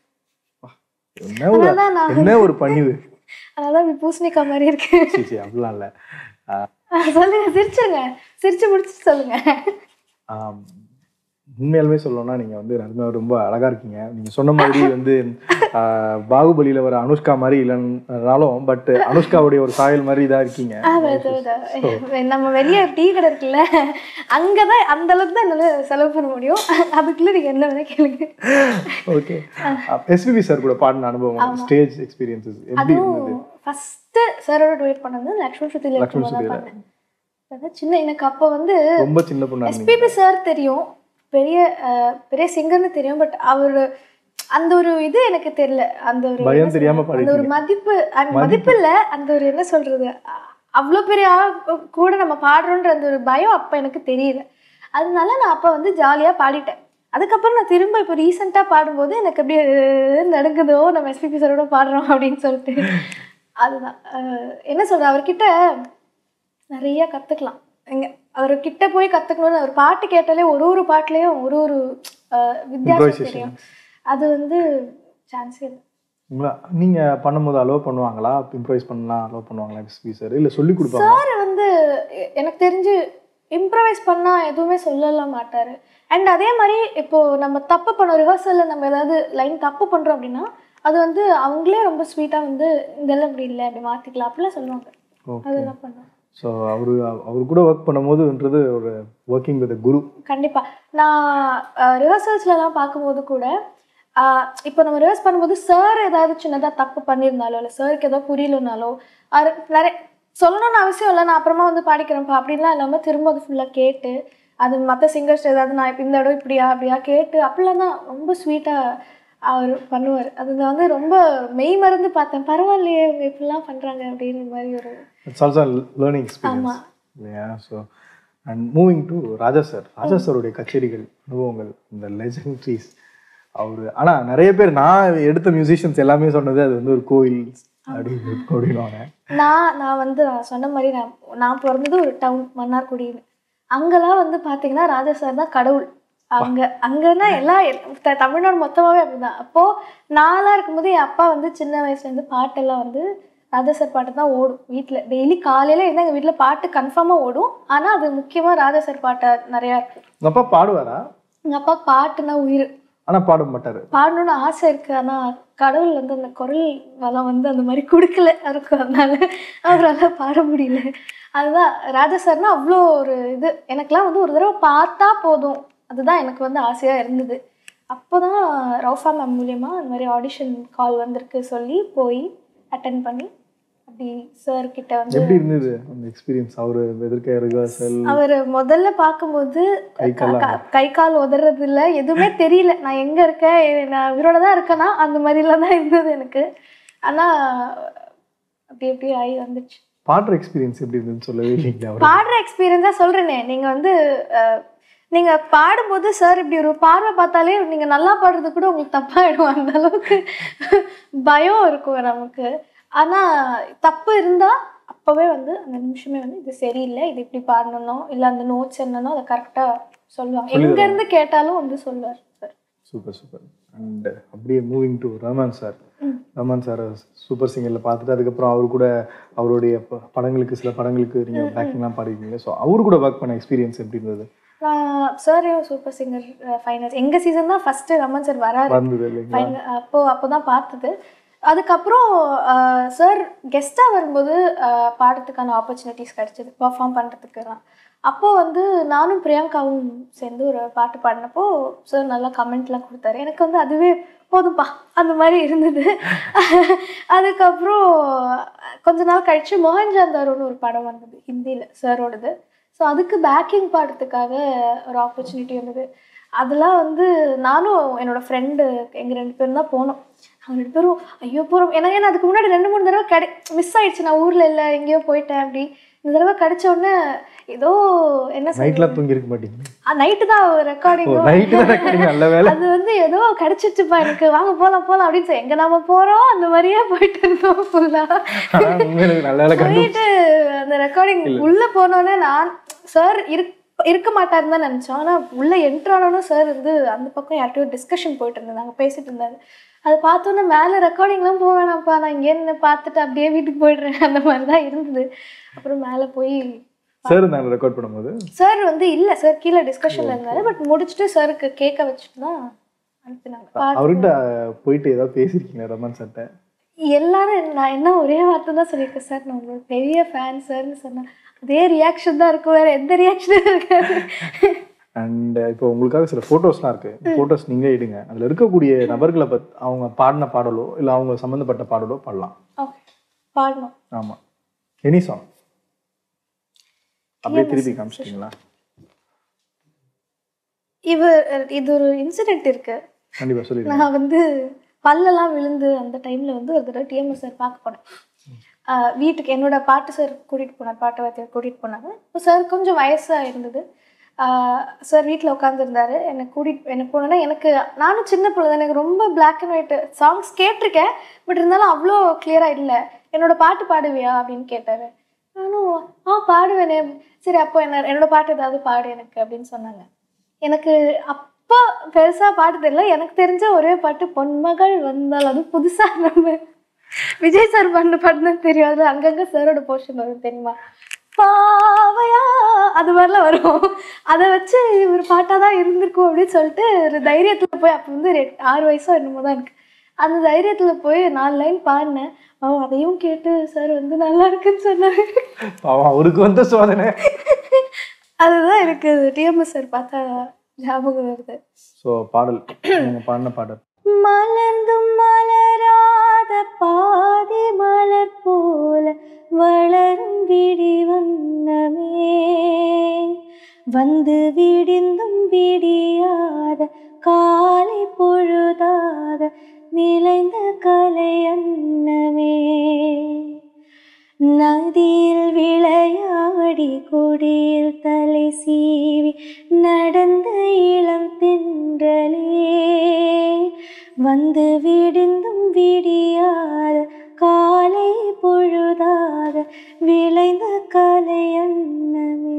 என்ன ஒரு அதனால நான் என்ன ஒரு பணிவு அதனால இப்படி பூசணிக்காய் மாதிரி இருக்கு சரி சரி அப்படிலாம் இல்லை சொல்லுங்க சிரிச்சுங்க சிரிச்சு முடிச்சு சொல்லுங்க ஆம், உண்மையாலுமே சொல்லணும்னா நீங்க வந்து நிஜமா ரொம்ப அழகா இருக்கீங்க நீங்க சொன்ன மாதிரி வந்து ஆஹ், பாகுபலியில வர அனுஷ்கா மாதிரி இல்லைன்னாலும் பட் அனுஷ்காவுடைய ஒரு சாயல் மாதிரி தான் இருக்கீங்க ஆ, அது, அது. நம்ம வெளிய டீ கடை இருக்குல்ல அங்கதான் அந்த அளவுக்கு தான் என்னால செலவு பண்ண முடியும் அதுக்குள்ள நீங்க என்ன வேணா கேளுங்க ஓகே எஸ்பிபி சார் கூட பாடின அனுபவம் ஸ்டேஜ் எக்ஸ்பீரியன்சஸ் எப்படி இருந்தது அதுவும் ஃபர்ஸ்ட் சாரோட டுவேட் பண்ணது லக்ஷ்மண் சுத்தில லக்ஷ்மண் இருக்கும்போது சுத்தியில. தான் பண்ணேன் அதான் சின்ன எனக்கு அப்போ வந்து ரொம்ப சின்ன பொண்ணா இருந்தீங்க எஸ்பிபி சார் தெரியும் பெரிய அஹ், பெரிய சிங்கர்னு தெரியும் பட் அவர் அந்த ஒரு இது எனக்கு தெரியல அந்த ஒரு பயம் என்ன தெரியாம சொல்றது? அந்த ஒரு பாடிட்டீங்க. மதிப்பு அந்த மதிப்பு இல்ல அந்த ஒரு என்ன சொல்றது அ- அவ்வளோ பெரிய ஆள் கூட நம்ம பாடுறோன்ற அந்த ஒரு பயம் அப்ப எனக்கு தெரியல அதனால நான் அப்ப வந்து ஜாலியா பாடிட்டேன் அதுக்கப்புறம் நான் திரும்ப இப்போ ரீசெண்டாக பாடும்போது எனக்கு அப்படியே அஹ், நடுங்குதோ நம்ம எஸ்பிபி சாரோட பாடுறோம் அப்படின்னு சொல்லிட்டு அதுதான் அஹ், என்ன சொல்றது அவர்கிட்ட நிறைய கத்துக்கலாம் எங்க அவர் கிட்ட போய் கத்துக்கணும்னு அவர் பாட்டு கேட்டாலே ஒரு ஒரு பாட்டுலயும் ஒரு ஒரு அஹ், வித்தியாசம் Improvisation. தெரியும் அது வந்து சான்ஸே இல்லை உங்களா நீங்க பண்ணும்போது அலோவ் பண்ணுவாங்களா இம்ப்ரோவைஸ் பண்ணலாம் அலோவ் பண்ணுவாங்களா எஸ்பி சார் இல்ல சொல்லி கொடுப்பாங்க சார் வந்து எ- எனக்கு தெரிஞ்சு இம்ப்ரவைஸ் பண்ணா எதுவுமே சொல்லலாம் மாட்டாரு அண்ட் அதே மாதிரி இப்போ நம்ம தப்பு பண்ணோம் ரிஹர்சல்ல நம்ம ஏதாவது லைன் தப்பு பண்றோம் அப்படின்னா அது வந்து அவங்களே ரொம்ப ஸ்வீட்டா வந்து இதெல்லாம் இப்படி இல்லை அப்படி மாத்திக்கலாம் அப்படிலாம் சொல்லுவாங்க ஓகே அதெல்லாம் பண்ணுவோம் ஸோ அவரு அவர் கூட ஒர்க் பண்ணும்போதுன்றது ஒரு ஒர்க்கிங் வித் குரு கண்டிப்பா நான் ரிஹர்சல்ஸ்லாம் பார்க்கும்போது கூட ஆஹ் இப்போ நம்ம ரிஹர்ஸ் பண்ணும்போது சார் ஏதாவது சின்னதா தப்பு பண்ணியிருந்தாலோ இல்லை சாருக்கு ஏதோ புரியலனாலோ அது நிறைய சொல்லணும்னு அவசியம் இல்லை நான் அப்புறமா வந்து பாடிக்கிறேன்ப்பா அப்படின்லாம் இல்லாமல் திரும்ப அது ஃபுல்லாக கேட்டு அது மற்ற சிங்கர்ஸ் ஏதாவது நான் இப்போ இந்த இடம் இப்படியா அப்படியா கேட்டு அப்படிலாம் தான் ரொம்ப ஸ்வீட்டாக அவர் பண்ணுவார் அது நான் வந்து ரொம்ப மெய் மறந்து பார்த்தேன் பரவாயில்லையே இவங்க இப்படிலாம் பண்ணுறாங்க அப்படின்ற மாதிரி ஒரு இட்ஸ் ஆல்சோ லேர்னிங் ஆமா. எக்ஸ்பீரியன்ஸ் இல்லையா so and moving to Raja sir Raja சாருடைய கச்சேரிகள் அனுபவங்கள் இந்த லெஜெண்ட்ரிஸ் அவர் ஆனா நிறைய பேர் நான் எடுத்த மியூசிஷியன்ஸ் எல்லாமே சொன்னது அது வந்து ஒரு கோயில் அப்படின்னு அப்படின்வாங்க நான் நான் வந்து நான் சொன்ன மாதிரி நான் நான் பிறந்தது ஒரு டவுன் மன்னார்குடின்னு அங்கெல்லாம் வந்து பார்த்தீங்கன்னா ராஜா சார் தான் கடவுள் அங்க அங்கன்னா எல்லா த- தமிழ்நாடு மொத்தமாவே அப்படிதான் அப்போ நான்லாம் இருக்கும்போது என் அப்பா வந்து சின்ன வயசுல இருந்து பாட்டெல்லாம் வந்து ராஜா சார் பாட்டு தான் ஓடும் வீட்ல டெய்லி காலையில இருந்து எங்க வீட்ல பாட்டு கன்ஃபார்மா ஓடும் ஆனா அது முக்கியமா ராஜா சார் பாட்டு நிறையா இருக்கு உங்க அப்பா பாடுவாரா எங்க அப்பா பாட்டுனா உயிர் ஆனா பாட மாட்டாரு பாடணும்னு ஆசை இருக்கு ஆனா கடவுள் வந்து அந்த குரல் வளம் வந்து அந்த மாதிரி கொடுக்கல அவருக்கு அதனால அவரால் பாட முடியல அதுதான் ராஜா சார்னா அவ்வளோ ஒரு இது எனக்கெல்லாம் வந்து ஒரு தடவை பார்த்தா போதும் அதுதான் எனக்கு வந்து ஆசையா இருந்தது அப்போதான் ரவுஃபா மேம் மூலியமா இந்த மாதிரி ஆடிஷன் கால் வந்திருக்கு சொல்லி போய் அட்டன் பண்ணி அப்படி சார் கிட்ட வந்து எப்படி இருந்தது அந்த எக்ஸ்பீரியன்ஸ் அவரு எதிர்க்க ரிஹர்சல் அவர் முதல்ல பார்க்கும்போது கை கால் க- கை கால் உதறது இல்ல எதுவுமே தெரியல நான் எங்க இருக்கேன் எ- நான் உயிரோட தான் இருக்கேனா அந்த மாதிரிலாம் தான் இருந்தது எனக்கு ஆனா அப்படி அப்படி ஆகி வந்துச்சு பாடுற எக்ஸ்பீரியன்ஸ் எப்படி இருந்ததுன்னு சொல்லவே இல்லைங்களா அவர் பாடுற எக்ஸ்பீரியன்ஸா சொல்றேனே நீங்க வந்து அஹ், நீங்க பாடும்போது சார் இப்படி ஒரு பார்வை பார்த்தாலே நீங்க நல்லா பாடுறது கூட உங்களுக்கு தப்பாயிடும் அந்த அளவுக்கு பயம் இருக்கும் நமக்கு ஆனா தப்பு இருந்தா அப்பவே வந்து அந்த நிமிஷமே வந்து இது சரியில்லை இது இப்படி பாடணும் இல்ல அந்த நோட்ஸ் என்னன்னோ அதை கரெக்டா சொல்லுவாங்க எங்க இருந்து கேட்டாலும் வந்து சொல்லுவார் சார் சூப்பர் சூப்பர் அண்ட் அப்படியே moving to Rahman sir Rahman sir super சிங்கர்ல பார்த்துட்டு அதுக்கப்புறம் அவர் கூட அவருடைய ப- படங்களுக்கு சில படங்களுக்கு நீங்க பேக்கிங்லாம் பாடிருக்கீங்க ஸோ அவர் கூட ஒர்க் பண்ண எக்ஸ்பீரியன்ஸ் எப்படி இருந்தது நான் சாரையும் சூப்பர் சிங்கர் ஃபைனல்ஸ் எங்க சீசன் தான் ஃபர்ஸ்ட் ரமன் சார் வராரு வந்தது இல்லைங்களா ஃபைன் அப்போ அப்போ தான் பார்த்தது அதுக்கப்புறம் சார் கெஸ்ட்டாக வரும்போது ஆஹ் பாடுறதுக்கான ஆப்பர்ச்சுனிட்டிஸ் கிடைச்சது பர்ஃபார்ம் பண்ணுறதுக்குலாம் அப்போ வந்து நானும் பிரியங்காவும் சேர்ந்து ஒரு பாட்டு பாடினப்போ சார் நல்லா கமெண்ட்லாம் கொடுத்தாரு எனக்கு வந்து அதுவே போதும்பா அந்த மாதிரி இருந்தது அதுக்கப்புறம் கொஞ்ச நாள் கழிச்சு மோகன்ஜாந்தாரோன்னு ஒரு படம் வந்தது ஹிந்தியில் சாரோடது ஸோ அதுக்கு பேக்கிங் பாடுறதுக்காக ஒரு ஆப்பர்ச்சுனிட்டி வந்தது அதெல்லாம் வந்து நானும் என்னோட ஃப்ரெண்டு எங்கள் ரெண்டு பேரும் தான் போனோம் அவங்க ரெண்டு பேரும் ஐயோ போகிறோம் எனக்கு ஏன்னா அதுக்கு முன்னாடி ரெண்டு மூணு தடவை கிடை மிஸ் ஆயிடுச்சு நான் ஊரில் இல்லை எங்கேயோ போயிட்டேன் அப்படி இந்த தடவை கிடைச்ச உடனே ஏதோ என்ன நைட்ல தூங்கி இருக்க மாட்டீங்க நைட்டு தான் ரெக்கார்டிங்கும் நைட்டு தான் recording, நல்ல வேலை அது வந்து ஏதோ கிடைச்சிச்சுப்பா எனக்கு வாங்க போலாம் போலாம் அப்படின்னு சொல்லி எங்க நாம போறோம் அந்த மாதிரியே போயிட்டு இருந்தோம் ஃபுல்லா ஆனா உண்மையில நல்ல வேலை கண்டு போயிட்டு அந்த ரெக்கார்டிங் உள்ள போனோடனே நான் சார் இருக் இருக்க மாட்டாருன்னு தான் நினைச்சோம் ஆனா உள்ள என்ட்ரு ஆனோன்னு சார் வந்து அந்த பக்கம் யார்கிட்டயோ டிஸ்கஷன் போயிட்டு இருந்தாங்க நாங்க பேசிட்டு இருந்தாரு அதை பார்த்தோன்னே மேலே ரெக்கார்டிங்லாம் போக வேணாம்ப்பா நான் இங்கே நின்று பார்த்துட்டு அப்படியே வீட்டுக்கு போயிடுறேன் அந்த மாதிரி தான் இருந்தது அப்புறம் மேலே போய் சார் இருந்தாங்க ரெக்கார்ட் பண்ணும்போது சார் வந்து இல்லை சார் கீழே டிஸ்கஷன்ல இருந்தாரு பட் முடிச்சுட்டு சாருக்கு கேட்க வச்சுட்டு தான் அனுப்பினாங்க பாட்டு அவர்கிட்ட போயிட்டு ஏதாவது பேசியிருக்கீங்க ரமன் சட்டை எல்லாரும் என்ன- நான் என்ன ஒரே வார்த்தை தான் சொல்லியிருக்கேன் சார் நான் உங்களோட பெரிய ஃபேன் சார்னு சொன்னேன் அதே ரியாக்ஷன் தான் இருக்கும் வேற எந்த ரியாக்ஷனும் இருக்காது அண்ட் இப்போ உங்களுக்காக சில ஃபோட்டோஸ்லாம் இருக்கு ஃபோட்டோஸ் நீங்களே எடுங்க அதில் இருக்கக்கூடிய நபர்களை பத் அவங்க பாடின பாடலோ இல்லை அவங்க சம்மந்தப்பட்ட பாடலோ பாடலாம் ஓகே பாடணும் ஆமாம் எனி சாங் அப்படியே திருப்பி காமிச்சிட்டிங்களா இவர் இது ஒரு இன்சிடென்ட் இருக்கு கண்டிப்பாக சொல்லிடுங்க நான் வந்து பல்லெல்லாம் விழுந்து அந்த டைம்ல வந்து ஒரு தடவை டிஎம்எஸ் சார் பார்க்க போனேன் ஆஹ் வீட்டுக்கு என்னோட பாட்டு சார் கூட்டிட்டு போனார் பாட்டு வாத்தியார் கூட்டிட்டு போனாங்க இப்போ சார் கொஞ்சம் வயசா இருந்தது சார் வீட்டில் உட்காந்துருந்தாரு என்னை கூட்டிட்டு என்ன போனோன்னா எனக்கு நானும் சின்ன பிள்ளை தான் எனக்கு ரொம்ப பிளாக் அண்ட் ஒயிட் சாங்ஸ் கேட்டிருக்கேன் பட் இருந்தாலும் அவ்வளோ கிளியராக இல்லை என்னோட பாட்டு பாடுவியா அப்படின்னு கேட்டாரு நானும் ஆ பாடுவேனே சரி அப்போ என்ன என்னோட பாட்டு ஏதாவது பாடு எனக்கு அப்படின்னு சொன்னாங்க எனக்கு அப்போ பெருசா பாட்டு தெரியல எனக்கு தெரிஞ்ச ஒரே பாட்டு பொன்மகள் வந்தால் அது புதுசா நம்ம விஜய் சார் பண்ண பாட்டு தான் தெரியும் அதுல அங்கங்க சாரோட போர்ஷன் வரும் தெரியுமா பாவையா அது மாதிரிலாம் வரும் அதை வச்சு ஒரு பாட்டாக தான் இருந்திருக்கும் அப்படின்னு சொல்லிட்டு ஒரு தைரியத்தில் போய் அப்போ வந்து ரெ- ஆறு வயசோ என்னமோ தான் இருக்கு அந்த தைரியத்தில் போய் நாலு லைன் பாடினேன் அவன் அதையும் கேட்டு சார் வந்து நல்லா இருக்குன்னு சொன்னாரு பாவம் அவருக்கு வந்த சோதனை அதுதான் எனக்கு டிஎம்எஸ் சார் பார்த்தா ஞாபகம் வருது ஸோ பாடல் நீங்கள் பாடின பாடல் மலர்ந்தும் மலராத பாதி மலர் போல வளரும் விடி வண்ணமே வந்து விடிந்தும் விடியாத காலை பொழுதாக நிலைந்த கலை அன்னமே நதியில் விளையாடி கொடியில் தலை சீவி நடந்த இளம் தென்றலே வந்து விடிந்தும் விடியாத காலை பொழுதாக விளைந்த கலை அன்னமே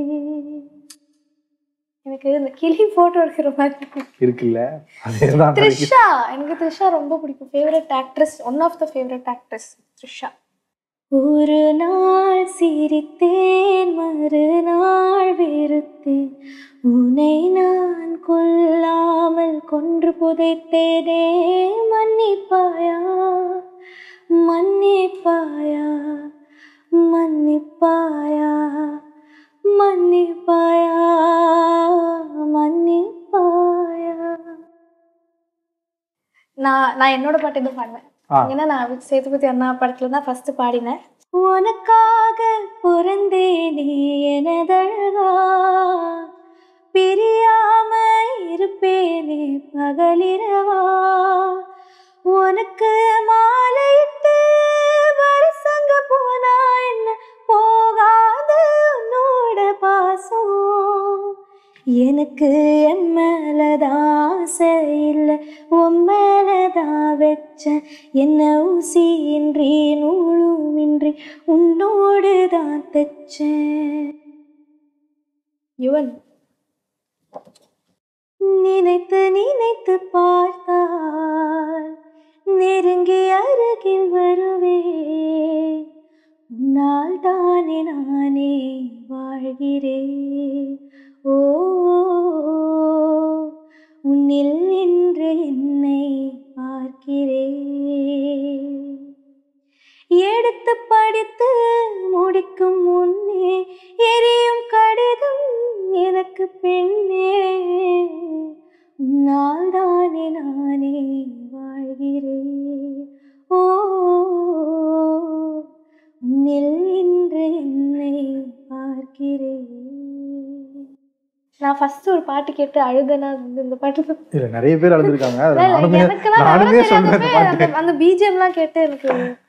எனக்கு இந்த கிளி போட்டோ இருக்கிற மாதிரி இருக்கு. இருக்குல்ல அதேதான் த்ரிஷா எனக்கு த்ரிஷா ரொம்ப பிடிக்கும் favourite actress one of the favourite actress Trisha ஒரு நாள் சிரித்தேன் மறுநாள் வெறுத்தேன் உன்னை நான் கொல்லாமல் கொன்று புதைத்தேனே மன்னிப்பாயா மன்னிப்பாயா மன்னிப்பாயா மன்னிப்பாயா மன்னிப்பாயா நான் நான் என்னோட பாட்டு எதுவும் பாடுவேன் ஆ. ஏன்னா நான் விஜய் சேதுபதி அண்ணா படத்துல தான் ஃபர்ஸ்ட் பாடினேன் உனக்காக பிறந்தேனே எனதழகா பிரியாம இருப்பேனே பகலிரவா உனக்கு மாலையிட்டு வருஷங்க போனா என்ன போகாது உன்னோட பாசம் எனக்கு என் மேலதான் ஆசை இல்லை உன் மேலதான் வச்சேன் என்ன ஊசியின்றி நூலுமின்றி உன்னோடு தான் தைச்சேன் யுவன் நினைத்து நினைத்து பார்த்தால் நெருங்கி அருகில் வருவே உன்னால் தானே நானே வாழ்கிறேன் ஓ உன்னில் இன்று என்னை பார்க்கிறேன் எடுத்து படித்து முடிக்கும் முன்னே எரியும் கடிதம் எனக்கு பெண்ணே உன்னால் தானே நானே வாழ்கிறேன் ஓ உன்னில் இன்று என்னை பார்க்கிறேன் நான் ஃபர்ஸ்ட் ஒரு பாட்டு கேட்டு அழுதேன்னா அது வந்து இந்த பாட்டு தான். இல்ல நிறைய பேர் அழுதுருக்காங்க அதுல இல்ல, இல்ல, நானுமே எனக்கெல்லாம் நானுமே விவரம் சொல்றேன் அந்த தெரியாதப்ப பாட்டு அந்த- அந்த பிஜிஎம்லாம் கேட்டு எனக்கு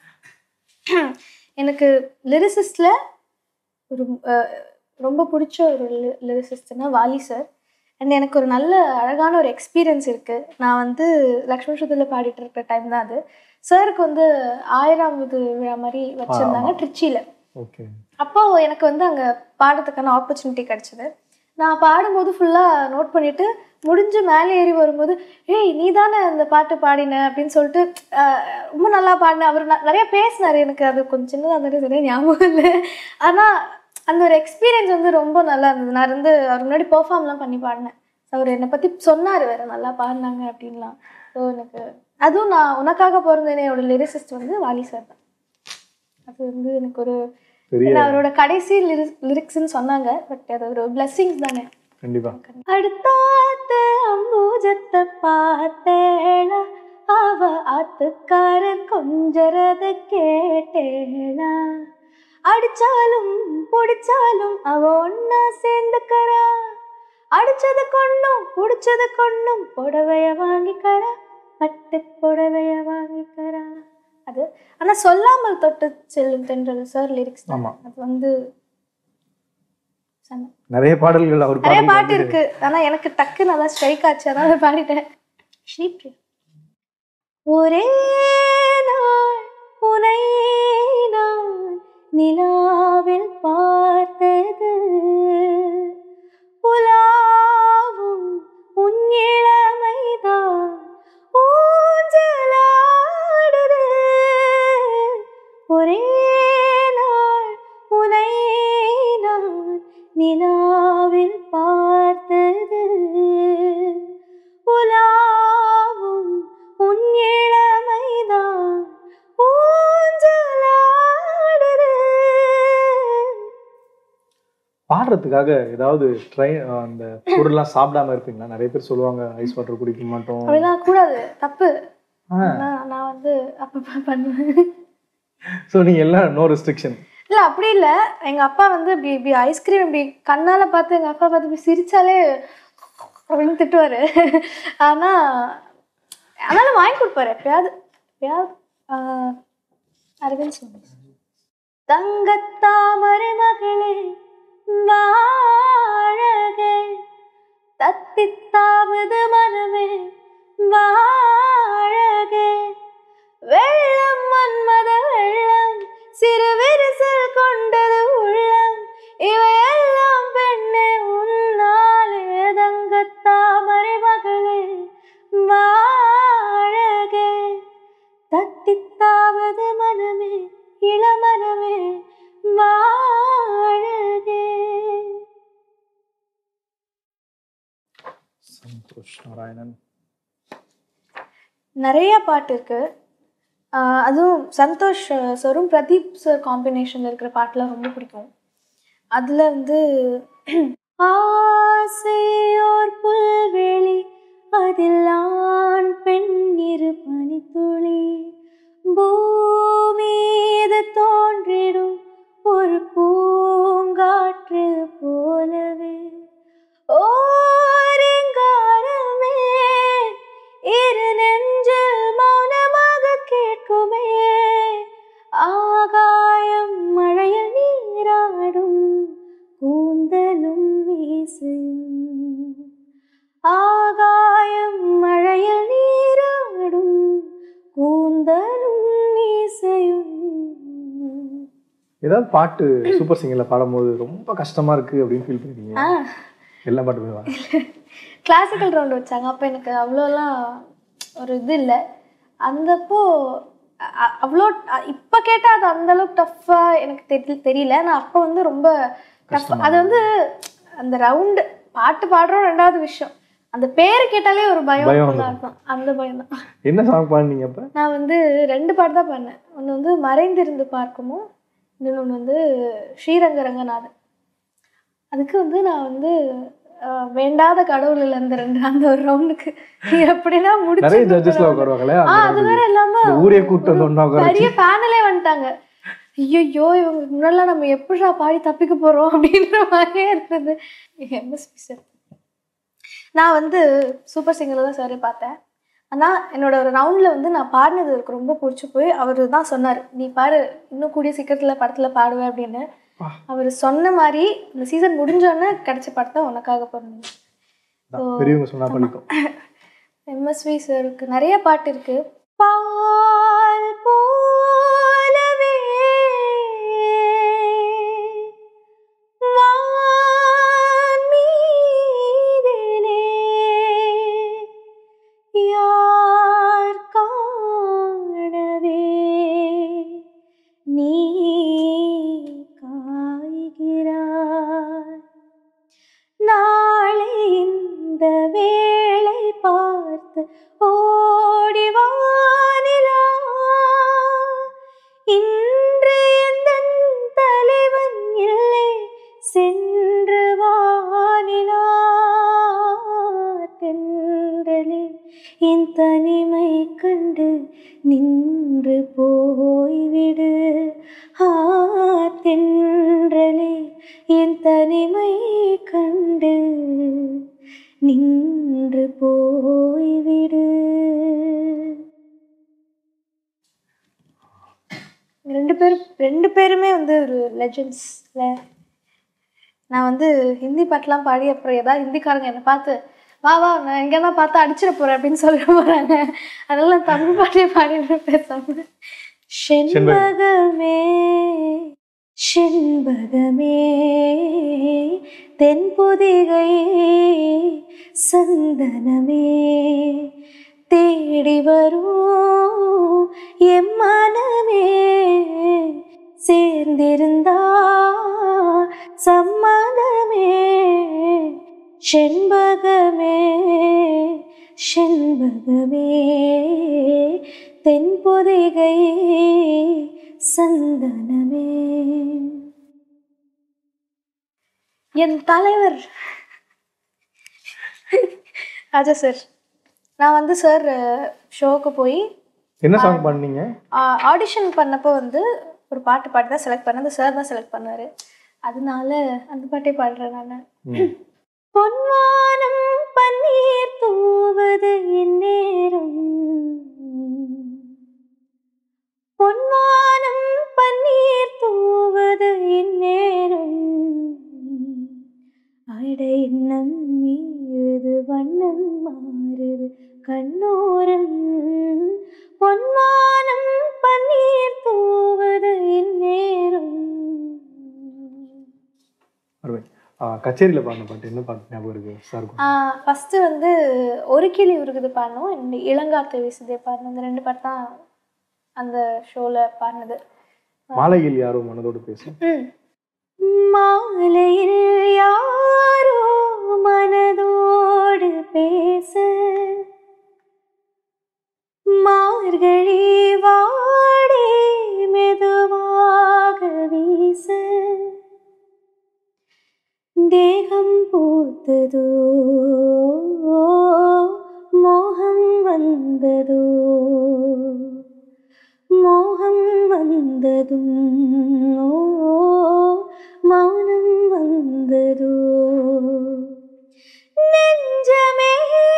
எனக்கு லிரிசிஸ்ட்ல ஒரு அஹ், ரொம்ப பிடிச்ச ஒரு லிரிசிஸ்ட்னா வாலி சார் அண்ட் எனக்கு ஒரு நல்ல அழகான ஒரு எக்ஸ்பீரியன்ஸ் இருக்கு நான் வந்து லக்ஷ்மி சுதில் பாடிட்டு இருக்கிற டைம் தான் அது சாருக்கு வந்து ஆயிராவது விழா மாதிரி வச்சிருந்தாங்க ட்ரிச்சியில் ஓகே அப்போ எனக்கு வந்து அங்கே பாடுறதுக்கான ஆப்பர்ச்சுனிட்டி கிடச்சிது நான் பாடும்போது ஃபுல்லாக நோட் பண்ணிட்டு முடிஞ்சு மேலே ஏறி வரும்போது ஏய் நீ தானே அந்த பாட்டு பாடின அப்படின்னு சொல்லிட்டு ஆஹ், ரொம்ப நல்லா பாடின அவர் ந- நிறைய பேசினார் எனக்கு அது கொஞ்சம் சின்னதாக இருந்தாலும் சரியா ஞாபகம் இல்லை ஆனால் அந்த ஒரு எக்ஸ்பீரியன்ஸ் வந்து ரொம்ப நல்லா இருந்தது நான் வந்து அவர் முன்னாடி பெர்ஃபார்ம்லாம் பண்ணி பாடினேன் அவர் என்னை பற்றி சொன்னார் வேற நல்லா பாடினாங்க அப்படின்லாம் ஸோ எனக்கு அதுவும் நான் உனக்காக பிறந்தேனேயோட லிரிசிஸ்ட் வந்து வாலி சார் தான் அது வந்து எனக்கு ஒரு பெரிய ஏன்னா அவரோட கடைசி லிரிக்ஸ்னு சொன்னாங்க பட் அது ஒரு பிளெஸ்ஸிங்ஸ் தானே கண்டிப்பா அடுத்தாத்த அம்பூஜத்தை பார்த்தேனா அவ ஆத்துக்காரர் கொஞ்சரத கேட்டேனா அடிச்சாலும் பிடிச்சாலும் அவ ஒன்னா சேர்ந்துக்கறா அடிச்சது கொண்ணும் புடிச்சது கொண்ணும் புடவைய வாங்கிக்கறா பட்டு புடவைய வாங்கிக்கறா அது ஆனா சொல்லாமல் தொட்டு செல்லும் தென்றல் சார் லிரிக்ஸ் ஆமா. அது வந்து செம்ம. நிறைய பாடல்கள் அவர் நிறைய பாடல்கள் பாட்டு வந்து- இருக்கு ஆனா எனக்கு டக்குன்னு அதான் ஸ்ட்ரைக் ஆச்சு அதான் அதை பாடிட்டேன் ஸ்ரீப்ரியா ஒரே நாள் உனை நான் நிலாவில் பார்த்தது உலாவும் உன் இளமைதான் ஊஞ்சலாடுது ஒரே நாள் உனை நான் நிலாவில் பார்த்தது உலாவும் உன் இளமைதான் ஊஞ்சலாடுது பாடுறதுக்காக ஏதாவது ட்ரெயின் அந்த பொருள்லாம் சாப்பிடாம இருப்பீங்களா நிறைய பேர் சொல்லுவாங்க ஐஸ் வாட்டர் குடிக்க மாட்டோம் அப்படிலாம் கூடாது தப்பு ஆ. நான் நான் வந்து அப்பப்ப பண்ணுவேன் ஸோ நீங்க எல்லாம் நோ ரெஸ்ட்ரிக்ஷன் இல்ல அப்படி இல்ல எங்க அப்பா வந்து இப்படி இப்படி ஐஸ்கிரீம் இப்படி கண்ணால பார்த்து எங்க அப்பா பார்த்து இப்படி சிரிச்சாலே அப்படின்னு திட்டுவாரு ஆனா ஆனாலும் வாங்கி கொடுப்பாரு எப்பயாவது எப்பயாவது ஆஹ், அரவிந்த் சுவாமி தங்கத்தாமரை மகளே வாழக தத்தித்தாவது மனமே வாழக வெள்ளம் மன்மத வெள்ளம் சிறு விரிசல் கொண்டது உள்ளம் இவையெல்லாம் பெண்ணே உன்னாலே தங்கத்தாமரை மகளே வாழகே தத்தித்தாவது மனமே இளமனமே வாழகே சந்தோஷ் நாராயணன் நிறைய பாட்டு இருக்கு ஆஹ் அதுவும் சந்தோஷ் சாரும் பிரதீப் சார் காம்பினேஷன்ல இருக்கிற பாட்டுலாம் ரொம்ப பிடிக்கும் அதுல வந்து ஆசையோர் புல்வெளி அதில் ஆண் பெண் இரு பனித்துளி பூமீது தோன்றிடும் ஒரு பூங்காற்று போலவே ஓரிங்காரமே இரு நெஞ்சில் மௌனமாக கேட்குமே ஆகாயம் மழையில் நீராடும் கூந்தலும் வீசும் ஆகாயம் மழையில் நீராடும் கூந்தலும் வீசையும் ஏதாவது பாட்டு சூப்பர் சிங்கர்ல பாடும்போது ரொம்ப கஷ்டமா இருக்கு அப்படின்னு ஃபீல் பண்ணிருக்கீங்க ஆ எல்லா பாட்டுமே வா கிளாசிக்கல் ரவுண்ட் வச்சாங்க அப்போ எனக்கு அவ்வளோலாம் ஒரு இது இல்லை அந்தப்போ அ- அ- அவ்வளோ அ- இப்போ கேட்டால் அது அந்த அளவுக்கு டஃப்பாக எனக்கு தெரி தெரியல நான் அப்போ வந்து ரொம்ப டஃப் அது வந்து அந்த ரவுண்டு பாட்டு பாடுறோம் ரெண்டாவது விஷயம் அந்த பேர் கேட்டாலே ஒரு பயம் பயம் நல்லா இருக்கும் அந்த பயம் தான் என்ன சாங் பாடுனீங்க அப்ப நான் வந்து ரெண்டு பாட்டு தான் பண்ணேன் ஒன்று வந்து மறைந்திருந்து பார்க்குமோ இன்னொன்று வந்து ஸ்ரீரங்க ரங்கநாதன் அதுக்கு வந்து நான் வந்து அஹ், வேண்டாத கடவுள் இல்லை அந்த ரெண்டு அந்த ஒரு ரவுண்டுக்கு எப்படின்னா நிறைய முடிச்சு ஜட்ஜஸ்ல உட்காருவாங்களே ஆ அது வேற இல்லாம இந்த ஊரே கூட்டு வந்து ஒண்ணா உட்கார நிறைய பேனலே வந்துட்டாங்க ஐயோ இவங்க முன்னாடிலாம் நம்ம எப்படிடா பாடி தப்பிக்க போறோம் அப்படின்ற மாதிரியே இருந்தது எம்எஸ்பி சார் நான் வந்து சூப்பர் சிங்கரில் தான் சார் பார்த்தேன் ஆனால் என்னோட ஒரு ரவுண்டில் வந்து நான் பாடினது எனக்கு ரொம்ப பிடிச்சி போய் அவர் தான் சொன்னார் நீ பாடு இன்னும் கூடிய சீக்கிரத்தில் படத்தில் பாடுவேன் அப்படின்னு வா. அவர் சொன்ன மாதிரி இந்த சீசன் முடிஞ்சோடனே கிடைச்ச படத்தை உனக்காக பிறந்தது அதான் பெரியவங்க சொன்னா பழிக்கும் எம்எஸ்வி சாருக்கு நிறைய பாட்டு இருக்கு பால் போலவே வான்மீதிலே யார் காணவே நீ காய்கிறாய் நாளை இந்த வேளை பார்த்து ஓடி வானிலா இன்று எந்தன் தலைவன் இல்லை சென்று வானிலா தென்றலே என் தனிமை கண்டு நின்று போய்விடு ஆ தென்றலே என் தனிமை கண்டு நின்று போய்விடு ரெண்டு பேரும் ரெண்டு பேருமே வந்து ஒரு லெஜண்ட்ஸ்ல நான் வந்து ஹிந்தி பாட்டெலாம் பாடி அப்புறம் ஏதாவது ஹிந்திக்காரங்க என்னை பார்த்து வா வா நான் எங்கெல்லாம் பார்த்து அடிச்சிட போறேன் அப்படின்னு சொல்ல போறாங்க அதனால நான் தமிழ் பாட்டே பாடிட்டு பேசாம செண்பகமே செண்பகமே தென்பொதிகை சந்தனமே தேடி வரும் எம் மனமே சேர்ந்திருந்தா சம்மதமே செண்பகமே செண்பகமே தென்பொதிகை சந்தனமே என் தலைவர் ராஜா சார் நான் வந்து சார் ஷோக்கு போய் என்ன சாங் பண்ணீங்க ஆடிஷன் பண்ணப்போ வந்து ஒரு பாட்டு பாட்டு தான் செலக்ட் பண்ணது சார் தான் செலக்ட் பண்ணாரு அதனால அந்த பாட்டே பாடுறேன் நான் ம். பொன்வானம் பன்னீர் தூவது இந்நேரம் பொன்வானம் பன்னீர் தூவது இந்நேரம் அட எண்ணம் மீறுது வண்ணம் மாறுது கண்ணோரம் பொன்வானம் பன்னீர் தூவது இந்நேரம் அருமை ஆ, கச்சேரியில பாடின பாட்டு என்ன பாட்டு ஞாபகம் இருக்கு சார் ஃபஸ்ட்டு வந்து ஒரு கிளி உருகுது பாடணும் இந்த இளங்காத்து வீசுதே பாடணும் இந்த ரெண்டு பாட்டு தான் அந்த ஷோவில் பாடினது மாலையில் யாரோ மனதோடு பேசும் ம். மாலையில் யாரோ மனதோடு பேச மார்கழி வாடே மெதுவாக வீச தேகம் பூத்ததோ மோகம் வந்ததோ மோகம் வந்ததும் ஓ, மௌனம் வந்ததோ நெஞ்சமே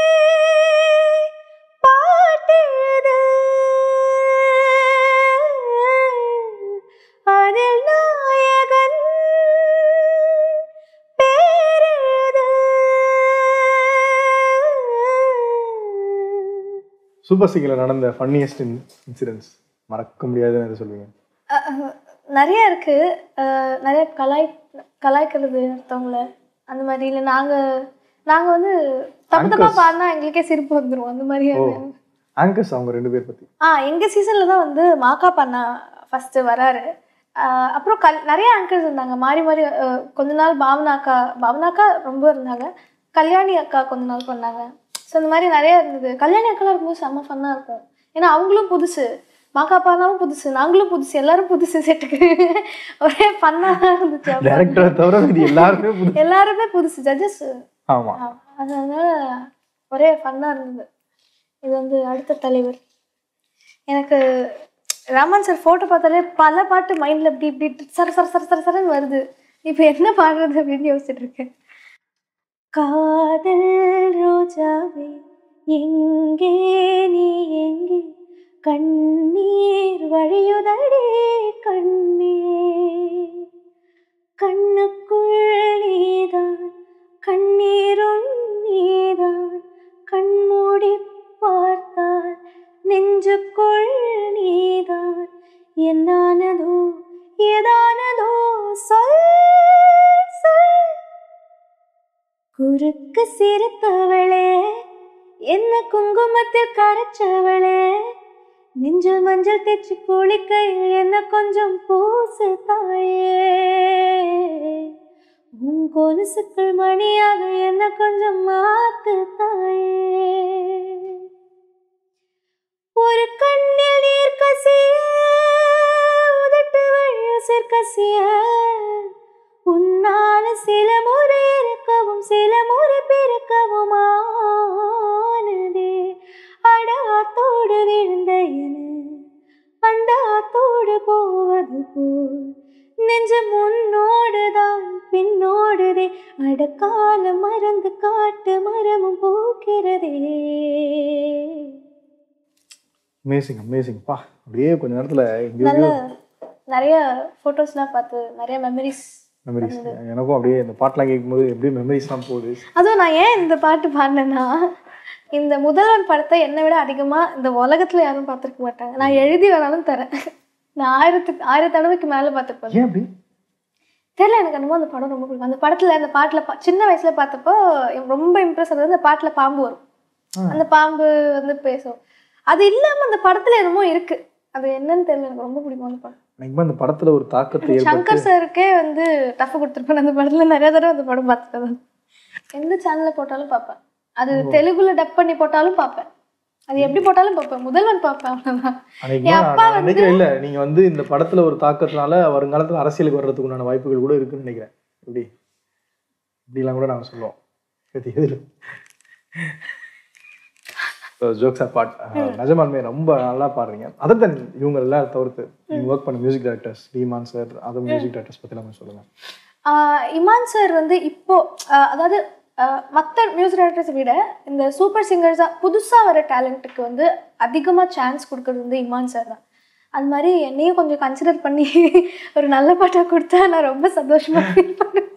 பாட்டெழுது அதில் நாயகன் பேரெழுது சூப்பர் சிங்கர்ல நடந்த ஃபன்னியஸ்ட் இன்சிடென்ட்ஸ் மறக்க முடியாதுன்னு எதை சொல்லுவீங்க அஹ் நிறைய இருக்கு அஹ் நிறைய கலாய் கலாய்க்கிறது ஒருத்தவங்கள அந்த மாதிரி இல்லை நாங்க நாங்க வந்து தப்பு தப்பா Anchors. பாடினா எங்களுக்கே சிரிப்பு வந்துரும் அந்த மாதிரி ஓ ஆங்கர்ஸ் அவங்க ரெண்டு பேர் பத்தி ஆ எங்க சீசன்ல தான் வந்து மாக்கா பண்ணா ஃபர்ஸ்ட் வராரு ஆஹ் அப்புறம் கல் நிறைய ஆங்கர்ஸ் இருந்தாங்க மாறி மாறி அஹ் கொஞ்ச நாள் பாவனா அக்கா பாவனா அக்கா ரொம்ப இருந்தாங்க கல்யாணி அக்கா கொஞ்ச நாள் பண்ணாங்க ஸோ இந்த மாதிரி நிறைய இருந்தது கல்யாணி அக்காலாம் இருக்கும்போது செம்ம ஃபன்னாக இருக்கும் ஏன்னா அவங்களும் புதுசு மாக்காப்பானாவும் புதுசு நாங்களும் புதுசு எல்லாரும் புதுசு செட்டுக்கு ஒரே ஃபன்னாக தான் இருந்துச்சு அப்ப. டைரக்டரை தவிர இது எல்லாருமே புது எல்லாருமே புதுசு ஜட்ஜஸ் ஆமா அதனால ஒரே ஃபன்னாக இருந்தது இது வந்து அடுத்த தலைவர் எனக்கு ராமன் சார் ஃபோட்டோ பார்த்தாலே பல பாட்டு மைண்டில் இப்படி இப்படி சர சர சர சர சரன்னு வருது இப்போ என்ன பாடுறது அப்படின்னு யோசிச்சுட்டு இருக்கேன் காதல் ரோஜாவே எங்கே நீ எங்கே கண்ணீர் வழியுதடி கண்ணீர் கண்ணுக்குள் நீதான் கண்ணீரும் நீதான் கண்மூடி பார்த்தால் நெஞ்சுக்குள் நீதான் என்னானதோ ஏதானதோ சொல் சொல் குறுக்கு சிரித்தவளே என்ன குங்குமத்தில் கரைச்சவளே நெஞ்சில் மஞ்சள் தேய்ச்சி குளிக்கையில் என்ன கொஞ்சம் பூசு தாயே உன் கொலுசுக்கள் மணியாக என்ன கொஞ்சம் மாத்து தாயே ஒரு கண்ணில் நீர் கசிய உதட்டு வழியுசிர் கசிய உன்னால சில முறை இருக்கவும் சில முறை பிறக்கவும் ஆனதே அடாத்தோடு விழுந்த என அந்த ஆத்தோடு போவது போல் நெஞ்சு முன்னோடுதான் பின்னோடுதே அடக்காலம் மறந்து காட்டு மரமும் போக்கிறதே அமேசிங் அமேசிங் பா அப்படியே கொஞ்ச நேரத்துல நல்ல எங்கேயோ நிறைய ஃபோட்டோஸ்லாம் பார்த்து நிறைய மெமரிஸ் மெமரிஸ் எனக்கும் அப்படியே இந்த பாட்டெலாம் கேட்கும்போது எப்படி மெமரிஸ்லாம் போகுது அதுவும் நான் ஏன் இந்த பாட்டு பாடினேன்னா இந்த முதல்வன் படத்தை என்னை விட அதிகமாக இந்த உலகத்தில் யாரும் பார்த்துருக்க மாட்டாங்க நான் எழுதி வேணாலும் தரேன் நான் ஆயிரத்துக்கு ஆயிரம் தடவைக்கு மேலே பார்த்துருப்பேன் ஏன் அப்படி தெரியல எனக்கு என்னமோ அந்த படம் ரொம்ப பிடிக்கும் அந்த படத்தில் அந்த பாட்டில் பா சின்ன வயசில் பார்த்தப்போ எனக்கு ரொம்ப இம்ப்ரெஸ் ஆகுது அந்த பாட்டில் பாம்பு வரும் ஆ. அந்த பாம்பு வந்து பேசும் அது இல்லாமல் அந்த படத்தில் என்னமோ இருக்கு அது என்னன்னு தெரியல எனக்கு ரொம்ப பிடிக்கும் அந்த படம் எனக்கு அந்த படத்துல ஒரு தாக்கத்தை ஏற்படுத்தி சங்கர் சாருக்கே வந்து டஃப் கொடுத்துருப்பேன் அந்த படத்துல நிறைய தடவை அந்த படம் பார்த்துட்டேன் எந்த சேனல்ல போட்டாலும் பார்ப்பேன் அது தெலுங்குல டப் பண்ணி போட்டாலும் பார்ப்பேன் அது எப்படி போட்டாலும் பார்ப்பேன் முதல்வன் பார்ப்பேன் அவ்வளவுதான் அன்னைக்கு என் அப்பா நான் வந்து- நினைக்கிறேன் இல்ல நீங்க வந்து இந்த படத்துல ஒரு தாக்கத்தினால வருங்காலத்துல அரசியலுக்கு வர்றதுக்கு உண்டான வாய்ப்புகள் கூட இருக்குன்னு நினைக்கிறேன் எப்படி இப்படிலாம் கூட நாங்க சொல்லுவோம் இது எதுல ஜோக்ஸ் ஆர் பாட் நிஜமாலுமே ரொம்ப நல்லா பாடுறீங்க அதர் தென் இவங்க எல்லாம் தவிர்த்து நீங்க ஒர்க் பண்ண music directors Rahman sir other music directors பத்தி எல்லாம் சொல்லுங்க ஆஹ் இமான் சார் வந்து இப்போ ஆஹ் அதாவது மற்ற மியூசிக் டைரக்டர்ஸை விட இந்த சூப்பர் சிங்கர்ஸாக புதுசாக வர டேலண்ட்டுக்கு வந்து அதிகமாக சான்ஸ் கொடுக்கறது வந்து இமான் சார் தான் அது மாதிரி என்னையும் கொஞ்சம் கன்சிடர் பண்ணி ஒரு நல்ல பாட்டாக கொடுத்தா நான் ரொம்ப சந்தோஷமா ஃபீல் பண்ணுவேன்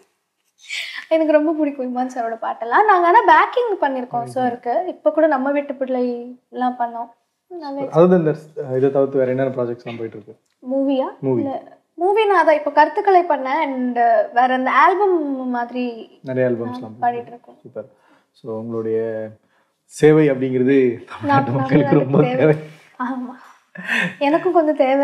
எனக்கு ரொம்ப பிடிக்கும் இமான் சாரோட பாட்டெல்லாம் நாங்கள் ஆனால் பேக்கிங் பண்ணியிருக்கோம் சாருக்கு இப்போ கூட நம்ம வீட்டு பிள்ளை எல்லாம் பண்ணோம் நல்ல அதர் இந்த இதை தவிர்த்து வேற என்னென்ன ப்ராஜெக்ட்ஸ் எல்லாம் போயிட்டு இருக்கு மூவியா மூவி மூவி நான் அதை இப்போ கருத்துக்களை பண்ணேன் அண்ட் வேற அந்த ஆல்பம் மாதிரி நிறைய ஆல்பம்ஸ்லாம் பாடிட்டு இருக்கோம் சூப்பர் ஸோ உங்களுடைய சேவை அப்படிங்கிறது தமிழ்நாட்டு மக்களுக்கு ரொம்ப தேவை ஆமா எனக்கும் கொஞ்சம் தேவை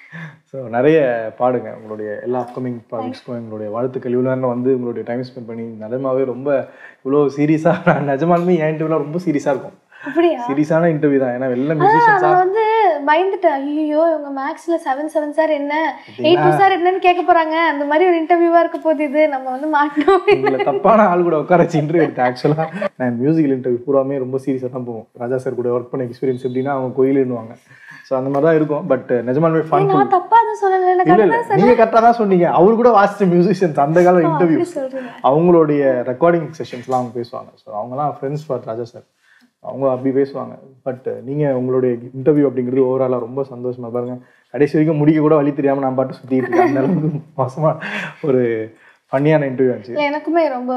ஸோ நிறைய பாடுங்க உங்களுடைய எல்லா அப்கமிங் ப்ராஜெக்ட்ஸ்க்கும் எங்களுடைய வாழ்த்துக்கள் இவ்வளோ நேரம் வந்து உங்களுடைய டைம் ஸ்பெண்ட் பண்ணி நிஜமாவே ரொம்ப இவ்வளோ சீரியஸாக நான் நிஜமாலுமே என் இன்டர்வியூலாம் ரொம்ப சீரியஸாக இருக்கும் அப்படியா சீரியஸான இன்டர்வியூ தான் ஏன்னா எல்லா ஆனா, மியூசிஷியன்ஸாக நான் வந்து பயந்துட்டேன் ஐயோ இவங்க மேக்ஸ்ல செவன் செவன் சார் என்ன எயிட் டூ சார் என்னன்னு கேட்க போறாங்க அந்த மாதிரி ஒரு இன்டர்வியூவா இருக்க போகுது இது நம்ம வந்து மாட்டோம் உங்களை தப்பான ஆள் கூட உட்கார வச்சு இன்டர்வியூ எடுத்தேன் ஆக்சுவலாக நான் மியூசிக்கல் இன்டர்வியூ பூராமே ரொம்ப சீரியஸாக தான் போவோம் ராஜா சார் கூட ஒர்க் பண்ண எக்ஸ்பீரியன்ஸ் எப்படின்னா அவங்க கோயிலுன்னுவாங்க ஸோ அந்த மாதிரி தான் இருக்கும் பட் நிஜமாலுமே ஃபன் நான் தப்பா எதுவும் சொல்லல இல்ல எனக்கு இல்ல நீங்க கரெக்டா தான் சொன்னீங்க அவரு கூட வாசிச்ச மியூசிஷியன்ஸ் அந்த கால இன்டர்வியூ அப்படி சொல்றீங்க அவங்களுடைய ரெக்கார்டிங் செஷன்ஸ்லாம் அவங்க பேசுவாங்க ஸோ அவங்கலாம் ஃப்ரெண்ட்ஸ் ஃபார் ராஜா சார் அவங்க அப்படி பேசுவாங்க பட் நீங்க உங்களுடைய இன்டர்வியூ அப்படிங்கிறது ஓவராலாக ரொம்ப சந்தோஷமா பாருங்க கடைசி வரைக்கும் முடிக்க கூட வழி தெரியாம நான் பாட்டு சுத்திட்டு இருக்கேன் அந்த அளவுக்கு மோசமா ஒரு ஃபன்னியான இன்டர்வியூ ஆச்சு இல்ல, எனக்குமே ரொம்ப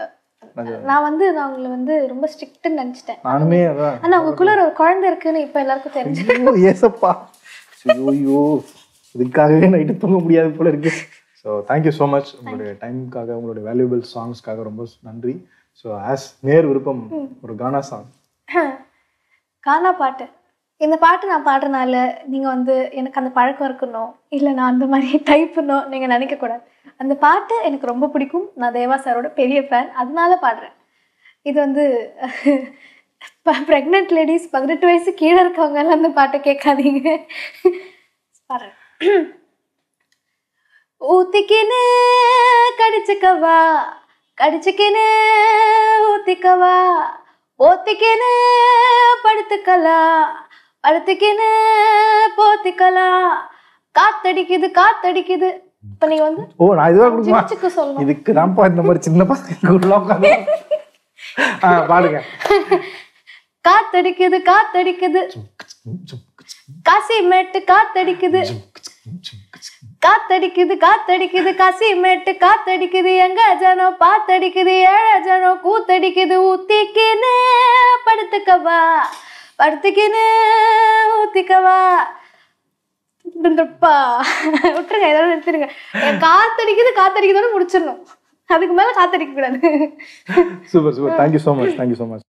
அஹ், நான் வந்து நான் உங்களை வந்து ரொம்ப ஸ்ட்ரிக்ட்னு நினைச்சிட்டேன் நானுமே அதான் ஆனா உங்களுக்குள்ள ஒரு குழந்தை இருக்குன்னு இப்ப எல்லாருக்கும் தெரிஞ்சு ஐயோ, ஏசப்பா ஐயோ ஐயோ இதுக்காகவே நைட்டு தூங்க முடியாது போல இருக்கு ஸோ தேங்க்யூ ஸோ மச் உங்களுடைய டைமுக்காக உங்களுடைய வேல்யூபிள் சாங்ஸ்க்காக ரொம்ப நன்றி ஸோ ஆஸ் நேர் விருப்பம் ஒரு கானா சாங் கானா பாட்டு இந்த பாட்டு நான் பாடுறனால நீங்க வந்து எனக்கு அந்த பழக்கம் இருக்கணும் இல்லை நான் அந்த மாதிரி டைப் பண்ணணும் நீங்க நினைக்க கூடாது அந்த பாட்டு எனக்கு ரொம்ப பிடிக்கும் நான் தேவா சாரோட பெரிய ஃபேன் அதனால பாடுறேன் இது வந்து ப்ரெக்னென்ட் லேடிஸ் பதினெட்டு வயசு கீழே இருக்கவங்க எல்லாம் அந்த பாட்டை கேட்காதீங்க பாடுறேன் ஊத்திக்கின்னு கடிச்சுக்கவா கடிச்சுக்கின்னு ஊத்திக்கவா ஓத்திக்கின்னு படுத்துக்கலாம் படுத்துக்கின்னு போத்திக்கலாம் காத்தடிக்குது காத்தடிக்குது இப்ப நீங்க வந்து ஓ நான் இதுவாக கொடுக்குமா சிரிச்சுக்க சொல்லணும் இதுக்கு தான்ப்பா இந்த மாதிரி சின்ன பசங்க உட்காந்து ஆ, பாடுங்க காத்தடிக்குது காத்தடிக்குது காசி மேட்டு காத்தடிக்குது காத்தடிக்குது காத்தடிக்குது காசி மேட்டு காத்தடிக்குது எங்க ஜனம் பாத்தடிக்குது ஏழ ஜனம் கூத்தடிக்குது ஊத்திக்கின்னு படுத்துக்கவா படுத்துக்கின்னு ஊத்திக்கவா பா விட்டுருங்க இதோட நிறுத்திடுங்க என் காத்தடிக்குது காத்தடிக்குதோட முடிச்சிடணும் அதுக்கு மேல காத்தடிக்க கூடாது super super thank you so much thank you so much